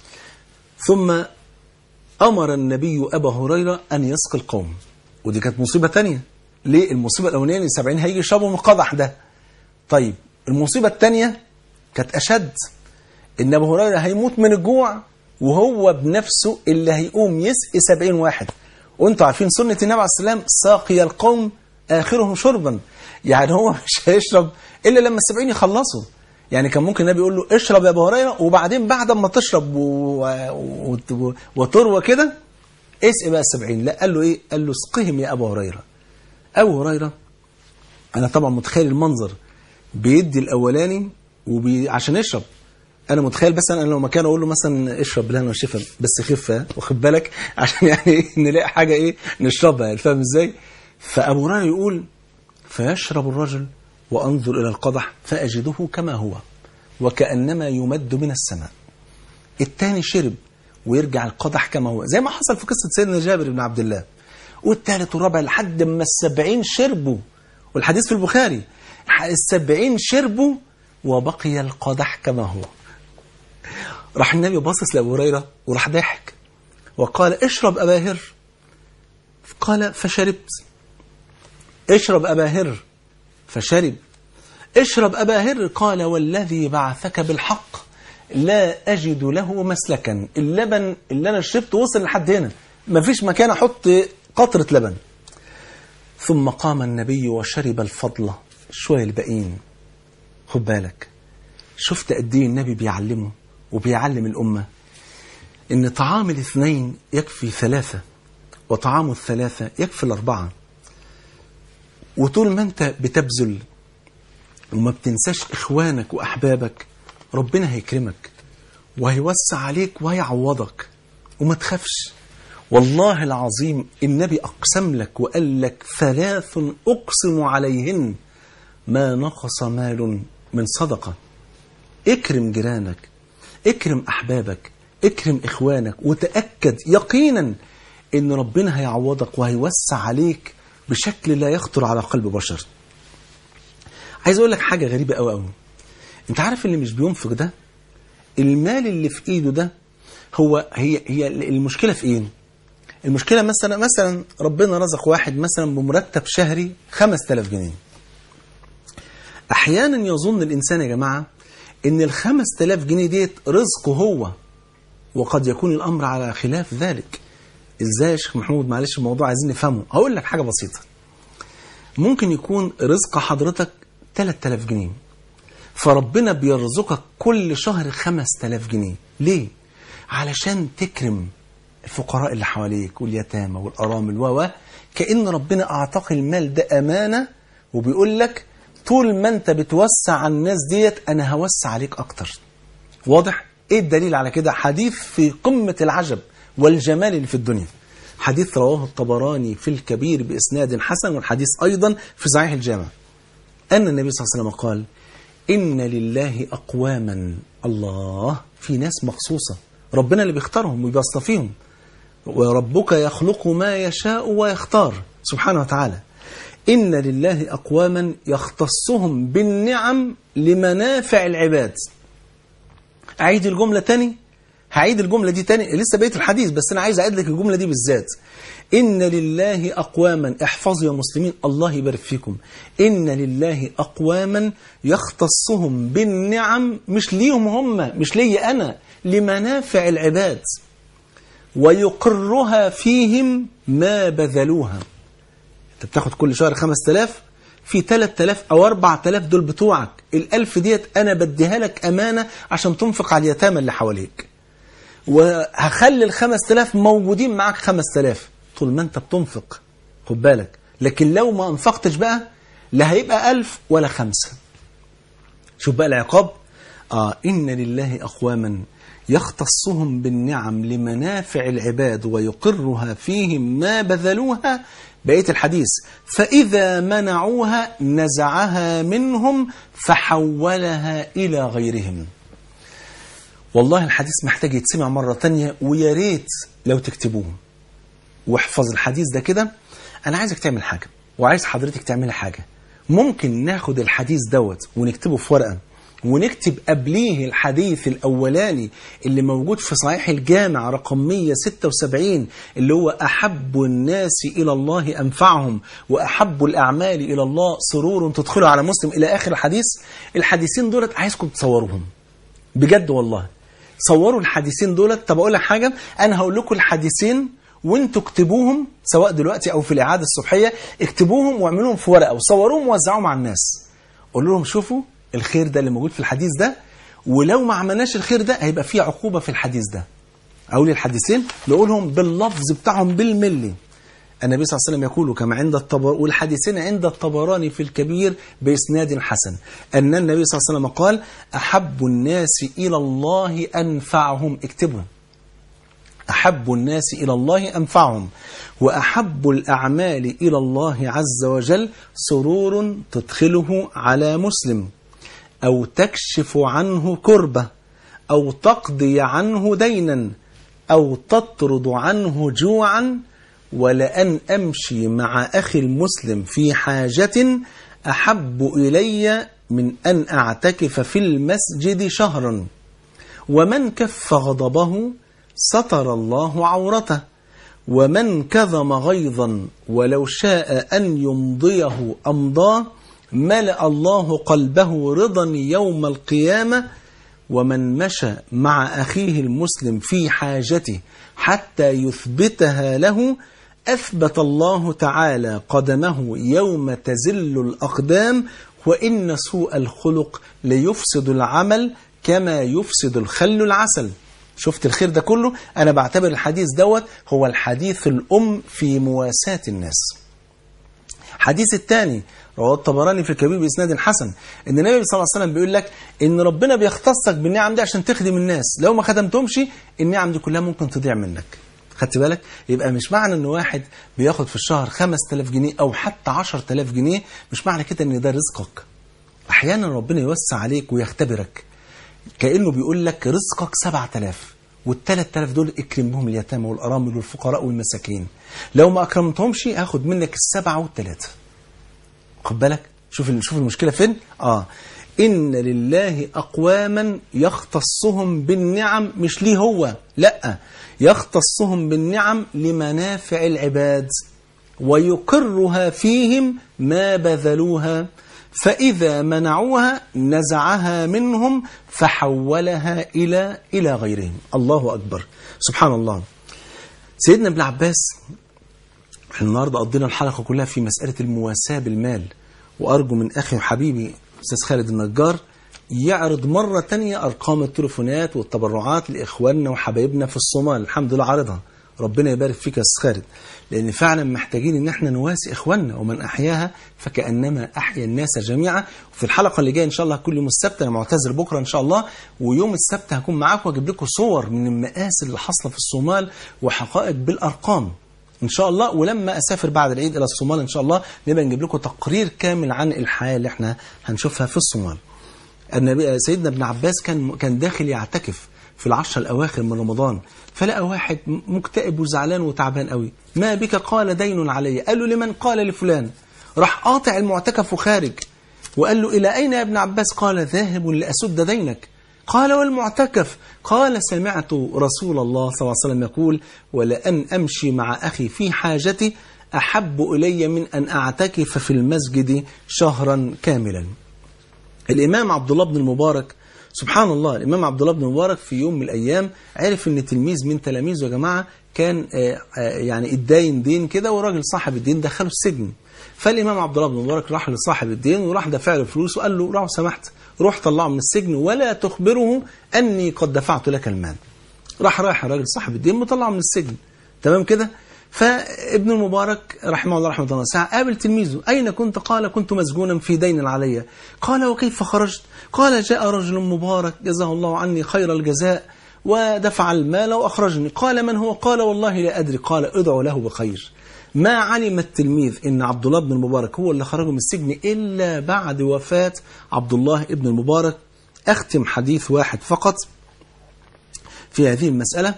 ثم أمر النبي أبا هريرة أن يسقي القوم ودي كانت مصيبة تانية ليه المصيبة الأولانية سبعين هيجي يشربوا من القدح ده طيب المصيبة الثانية كانت أشد إن أبو هريرة هيموت من الجوع وهو بنفسه اللي هيقوم يسقي سبعين واحد وانتوا عارفين سنة النبي عليه السلام ساقي القوم آخرهم شربا يعني هو مش هيشرب إلا لما السبعين يخلصوا يعني كان ممكن النبي يقول له اشرب يا أبو هريرة وبعدين بعد ما تشرب و... و... و... وتروى كده اسقي بقى السبعين لا قال له إيه قال له اسقهم يا أبو هريرة أبو هريرة أنا طبعا متخيل المنظر بيدي الأولاني وبي... عشان يشرب انا متخيل بس انا لو مكانه اقول له مثلا اشرب بالهنا والشفا بس خفه واخد بالك عشان يعني إيه نلاقي حاجه ايه نشربها يعني فاهم ازاي فابو هريره يقول فيشرب الرجل وانظر الى القدح فاجده كما هو وكانما يمد من السماء الثاني شرب ويرجع القدح كما هو زي ما حصل في قصه سيدنا جابر بن عبد الله والثالث والرابع لحد ما السبعين شربوا والحديث في البخاري السبعين شربوا وبقي القدح كما هو راح النبي باصص لابو هريره وراح ضاحك وقال اشرب ابا هر قال فشربت اشرب ابا هر فشرب اشرب ابا هر قال والذي بعثك بالحق لا اجد له مسلكا اللبن اللي انا شربته وصل لحد هنا مفيش مكان احط قطره لبن ثم قام النبي وشرب الفضله شويه الباقيين خد بالك شفت قد ايه النبي بيعلمه وبيعلم الأمة إن طعام الاثنين يكفي ثلاثة وطعام الثلاثة يكفي الأربعة وطول ما أنت بتبذل وما بتنساش إخوانك وأحبابك ربنا هيكرمك وهيوسع عليك وهيعوضك وما تخافش والله العظيم النبي أقسم لك وقال لك ثلاث أقسم عليهن ما نقص مال من صدقة اكرم جيرانك اكرم احبابك اكرم اخوانك وتاكد يقينا ان ربنا هيعوضك وهيوسع عليك بشكل لا يخطر على قلب بشر عايز اقول لك حاجه غريبه قوي قوي انت عارف اللي مش بينفق ده المال اللي في ايده ده هو هي هي المشكله في ايه المشكله مثلا مثلا ربنا رزق واحد مثلا بمرتب شهري 5000 جنيه احيانا يظن الانسان يا جماعه ان ال 5000 جنيه ديت رزقه هو وقد يكون الامر على خلاف ذلك ازاي يا شيخ محمود معلش الموضوع عايزين نفهمه هقول لك حاجه بسيطه ممكن يكون رزق حضرتك 3000 جنيه فربنا بيرزقك كل شهر 5000 جنيه ليه علشان تكرم الفقراء اللي حواليك واليتامى والارامل و كان ربنا اعطاك المال ده امانه وبيقول لك طول ما انت بتوسع على الناس ديت انا هوسع عليك اكتر واضح ايه الدليل على كده حديث في قمة العجب والجمال اللي في الدنيا حديث رواه الطبراني في الكبير بإسناد حسن والحديث أيضا في صحيح الجامع أن النبي صلى الله عليه وسلم قال إن لله أقواما الله في ناس مخصوصة ربنا اللي بيختارهم وبيصطفيهم وربك يخلق ما يشاء ويختار سبحانه وتعالى إن لله أقواما يختصهم بالنعم لمنافع العباد أعيد الجملة تاني هعيد الجملة دي تاني لسه بقيت الحديث بس أنا عايز أعيد لك الجملة دي بالذات إن لله أقواما احفظوا يا مسلمين الله يبارك فيكم إن لله أقواما يختصهم بالنعم مش ليهم هم مش لي أنا لمنافع العباد ويقرها فيهم ما بذلوها انت بتاخد كل شهر 5000 في 3000 او 4000 دول بتوعك الألف ديت انا بديها لك امانه عشان تنفق على اليتامى اللي حواليك وهخلي ال 5000 موجودين معاك 5000 طول ما انت بتنفق خد بالك لكن لو ما انفقتش بقى لا هيبقى 1000 ولا خمسة شوف بقى العقاب آه إن لله أقواما يختصهم بالنعم لمنافع العباد ويقرها فيهم ما بذلوها بقية الحديث فإذا منعوها نزعها منهم فحولها إلى غيرهم والله الحديث محتاج يتسمع مرة تانية ويا ريت لو تكتبوه واحفظ الحديث ده كده انا عايزك تعمل حاجه وعايز حضرتك تعملي حاجه ممكن ناخد الحديث دوت ونكتبه في ورقه ونكتب قبليه الحديث الأولاني اللي موجود في صحيح الجامع رقم 176 اللي هو أحب الناس إلى الله أنفعهم وأحب الأعمال إلى الله سرور تدخله على مسلم إلى آخر الحديث الحديثين دولت عايزكم تصوروهم بجد والله صوروا الحديثين دولت طب أقول لك حاجة أنا هقول لكم الحديثين وانتوا اكتبوهم سواء دلوقتي أو في الإعادة الصبحية اكتبوهم واعملوهم في ورقة وصوروهم ووزعوهم على الناس قولوا لهم شوفوا الخير ده اللي موجود في الحديث ده ولو ما عملناش الخير ده هيبقى فيه عقوبة في الحديث ده أقول الحديثين نقولهم باللفظ بتاعهم بالملي النبي صلى الله عليه وسلم يقول كما عند الطبر والحديثين عند الطبراني في الكبير بإسناد حسن أن النبي صلى الله عليه وسلم قال أحب الناس إلى الله أنفعهم اكتبوا أحب الناس إلى الله أنفعهم وأحب الأعمال إلى الله عز وجل سرور تدخله على مسلم أو تكشف عنه كربة أو تقضي عنه دينا أو تطرد عنه جوعا ولأن أمشي مع أخي المسلم في حاجة أحب إلي من أن أعتكف في المسجد شهرا ومن كف غضبه ستر الله عورته ومن كظم غيظا ولو شاء أن يمضيه أمضاه ملأ الله قلبه رضا يوم القيامة ومن مشى مع أخيه المسلم في حاجته حتى يثبتها له أثبت الله تعالى قدمه يوم تزل الأقدام وإن سوء الخلق ليفسد العمل كما يفسد الخل العسل شفت الخير ده كله أنا بعتبر الحديث دوت هو الحديث الأم في مواساة الناس حديث الثاني رواه الطبراني في الكبير بإسناد حسن إن النبي صلى الله عليه وسلم بيقول لك إن ربنا بيختصك بالنعم دي عشان تخدم الناس لو ما خدمتهمش النعم دي كلها ممكن تضيع منك خدت بالك يبقى مش معنى ان واحد بياخد في الشهر 5000 جنيه او حتى 10000 جنيه مش معنى كده ان ده رزقك احيانا ربنا يوسع عليك ويختبرك كانه بيقول لك رزقك 7000 وال 3000 دول اكرم بهم اليتامى والارامل والفقراء والمساكين لو ما اكرمتهمش هاخد منك السبعه والثلاثه خد بالك شوف شوف المشكله فين اه ان لله اقواما يختصهم بالنعم مش ليه هو لا يختصهم بالنعم لمنافع العباد ويقرها فيهم ما بذلوها فإذا منعوها نزعها منهم فحولها إلى إلى غيرهم الله أكبر سبحان الله سيدنا ابن عباس احنا النهارده قضينا الحلقة كلها في مسألة المواساة بالمال وأرجو من أخي وحبيبي أستاذ خالد النجار يعرض مرة تانية أرقام التليفونات والتبرعات لإخواننا وحبايبنا في الصومال الحمد لله عارضها ربنا يبارك فيك يا أستاذ خالد لأن فعلا محتاجين إن احنا نواسي إخواننا ومن أحياها فكأنما أحيا الناس جميعا وفي الحلقة اللي جاية إن شاء الله كل يوم السبت أنا معتذر بكرة إن شاء الله ويوم السبت هكون معاكم وأجيب لكم صور من المآسي اللي حاصلة في الصومال وحقائق بالأرقام ان شاء الله ولما اسافر بعد العيد الى الصومال ان شاء الله نبقى نجيب لكم تقرير كامل عن الحياه اللي احنا هنشوفها في الصومال. النبي سيدنا ابن عباس كان كان داخل يعتكف في العشر الاواخر من رمضان فلقى واحد مكتئب وزعلان وتعبان قوي ما بك قال دين علي قال له لمن قال لفلان راح قاطع المعتكف وخارج وقال له الى اين يا ابن عباس قال ذاهب لاسد دينك قال والمعتكف قال سمعت رسول الله صلى الله عليه وسلم يقول ولأن أمشي مع أخي في حاجتي أحب إلي من أن أعتكف في المسجد شهرا كاملا الإمام عبد الله بن المبارك سبحان الله الإمام عبد الله بن المبارك في يوم من الأيام عرف أن تلميذ من تلاميذه يا جماعة كان يعني اتداين دين كده وراجل صاحب الدين دخله السجن فالإمام عبد الله بن المبارك راح لصاحب الدين وراح دفع له فلوس وقال له لو سمحت روح طلعه من السجن ولا تخبره أني قد دفعت لك المال راح رايح الراجل صاحب الدين مطلعه من السجن تمام كده فابن المبارك رحمه الله رحمه الله واسعه قابل تلميذه أين كنت قال كنت مسجونا في دين علي قال وكيف خرجت قال جاء رجل مبارك جزاه الله عني خير الجزاء ودفع المال وأخرجني قال من هو قال والله لا أدري قال ادعو له بخير ما علم التلميذ ان عبد الله بن المبارك هو اللي خرجه من السجن الا بعد وفاه عبد الله بن المبارك اختم حديث واحد فقط في هذه المساله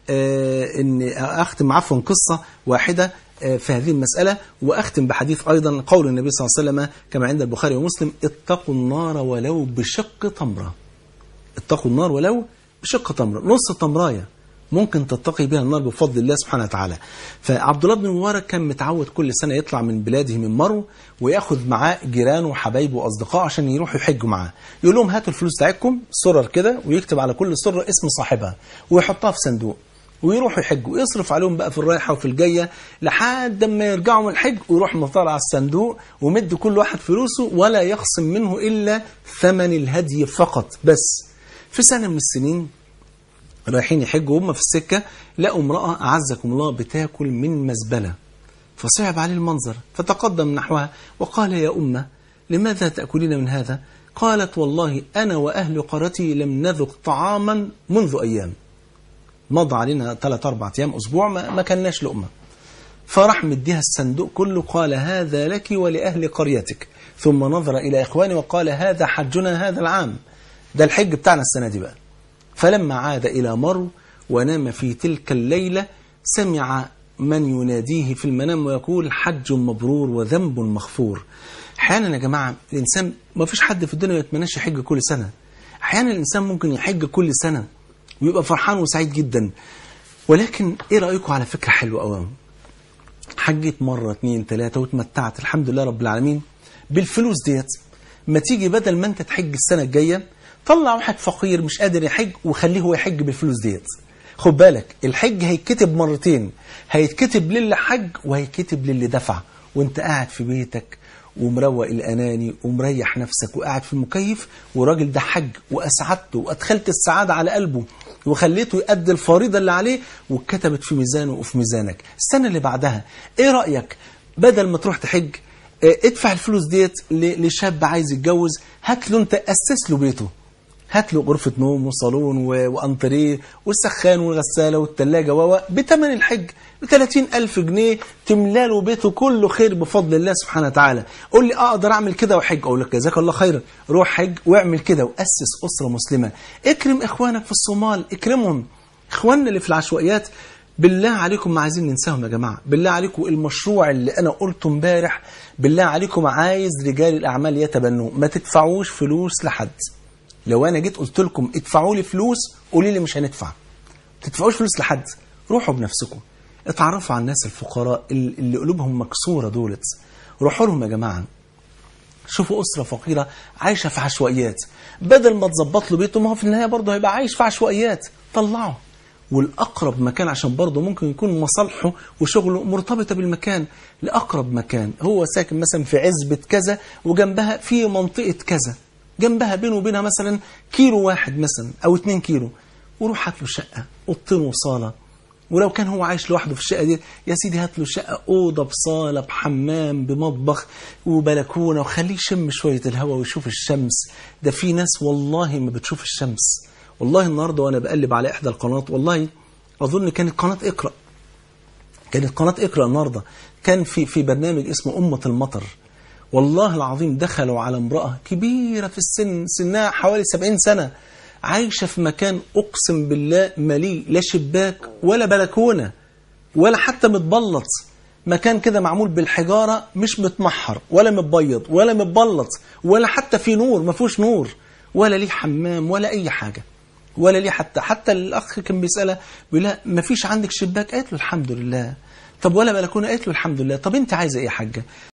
آه، ان اختم عفوا قصه واحده آه، في هذه المساله واختم بحديث ايضا قول النبي صلى الله عليه وسلم كما عند البخاري ومسلم اتقوا النار ولو بشق تمره اتقوا النار ولو بشق تمره نص تمرايه ممكن تتقي بها النار بفضل الله سبحانه وتعالى فعبد الله بن مبارك كان متعود كل سنة يطلع من بلاده من مرو وياخد معاه جيرانه وحبايبه واصدقائه عشان يروحوا يحجوا معاه يقول لهم هاتوا الفلوس بتاعتكم سرر كده ويكتب على كل سرة اسم صاحبها ويحطها في صندوق ويروحوا يحجوا ويصرف عليهم بقى في الرايحة وفي الجاية لحد ما يرجعوا من الحج ويروح مطلع على الصندوق ومد كل واحد فلوسه ولا يخصم منه إلا ثمن الهدي فقط بس في سنة من السنين رايحين يحجوا هم في السكة لقوا امرأة أعزكم الله بتاكل من مزبلة فصعب عليه المنظر فتقدم نحوها وقال يا أمة لماذا تأكلين من هذا قالت والله أنا وأهل قرتي لم نذق طعاما منذ أيام مضى علينا ثلاث أربع أيام أسبوع ما, ما كناش لقمة فراح مديها الصندوق كله قال هذا لك ولأهل قريتك ثم نظر إلى إخواني وقال هذا حجنا هذا العام ده الحج بتاعنا السنة دي بقى فلما عاد إلى مرو ونام في تلك الليلة سمع من يناديه في المنام ويقول حج مبرور وذنب مغفور احيانا يا جماعة الإنسان ما فيش حد في الدنيا ما يتمناش يحج كل سنة احيانا الإنسان ممكن يحج كل سنة ويبقى فرحان وسعيد جدا ولكن ايه رأيكم على فكرة حلوة قوي حجيت مرة اتنين تلاتة واتمتعت الحمد لله رب العالمين بالفلوس ديت ما تيجي بدل ما انت تحج السنة الجاية طلع واحد فقير مش قادر يحج وخليه هو يحج بالفلوس ديت خد بالك الحج هيتكتب مرتين هيتكتب للي حج وهيتكتب للي دفع وانت قاعد في بيتك ومروق الأناني ومريح نفسك وقاعد في المكيف وراجل ده حج وأسعدته وأدخلت السعادة على قلبه وخليته يؤدي الفريضة اللي عليه واتكتبت في ميزانه وفي ميزانك السنة اللي بعدها ايه رأيك بدل ما تروح تحج اه، ادفع الفلوس ديت ل- لشاب عايز يتجوز هات له انت أسس له بيته هات له غرفة نوم وصالون و- وأنتريه والسخان والغسالة والتلاجة و بتمن الحج ب 30 ألف جنيه تملى له بيته كله خير بفضل الله سبحانه وتعالى قول لي أقدر أعمل كده وحج أقول لك جزاك الله خيرا روح حج واعمل كده وأسس أسرة مسلمة اكرم إخوانك في الصومال اكرمهم إخواننا اللي في العشوائيات بالله عليكم ما عايزين ننساهم يا جماعة بالله عليكم المشروع اللي أنا قلته امبارح بالله عليكم عايز رجال الأعمال يتبنوه ما تدفعوش فلوس لحد لو انا جيت قلت لكم ادفعوا لي فلوس قولي لي مش هندفع ما تدفعوش فلوس لحد روحوا بنفسكم اتعرفوا على الناس الفقراء اللي اللي قلوبهم مكسوره دولت روحوا لهم يا جماعه شوفوا أسرة فقيرة عايشة في عشوائيات بدل ما تظبط له بيته ما هو في النهاية برضه هيبقى عايش في عشوائيات طلعه والأقرب مكان عشان برضه ممكن يكون مصالحه وشغله مرتبطة بالمكان لأقرب مكان هو ساكن مثلا في عزبة كذا وجنبها في منطقة كذا جنبها بينه وبينها مثلا كيلو واحد مثلا أو اتنين كيلو وروح هات له شقة أوضتين وصالة ولو كان هو عايش لوحده في الشقة دي يا سيدي هات له شقة أوضة بصالة بحمام بمطبخ وبلكونة وخليه يشم شوية الهواء ويشوف الشمس ده في ناس والله ما بتشوف الشمس والله النهاردة وأنا بقلب على إحدى القنوات والله أظن كانت قناة اقرأ كانت قناة اقرأ النهاردة كان في في برنامج اسمه أمة المطر والله العظيم دخلوا على امرأة كبيرة في السن سنها حوالي 70 سنة عايشة في مكان أقسم بالله مليء لا شباك ولا بلكونة ولا حتى متبلط مكان كده معمول بالحجارة مش متمحر ولا متبيض ولا متبلط ولا حتى في نور ما فيهوش نور ولا ليه حمام ولا أي حاجة ولا ليه حتى حتى الأخ كان بيسألها بيقول لها ما فيش عندك شباك قالت له الحمد لله طب ولا بلكونة قالت له الحمد لله طب أنت عايزة إيه يا حاجة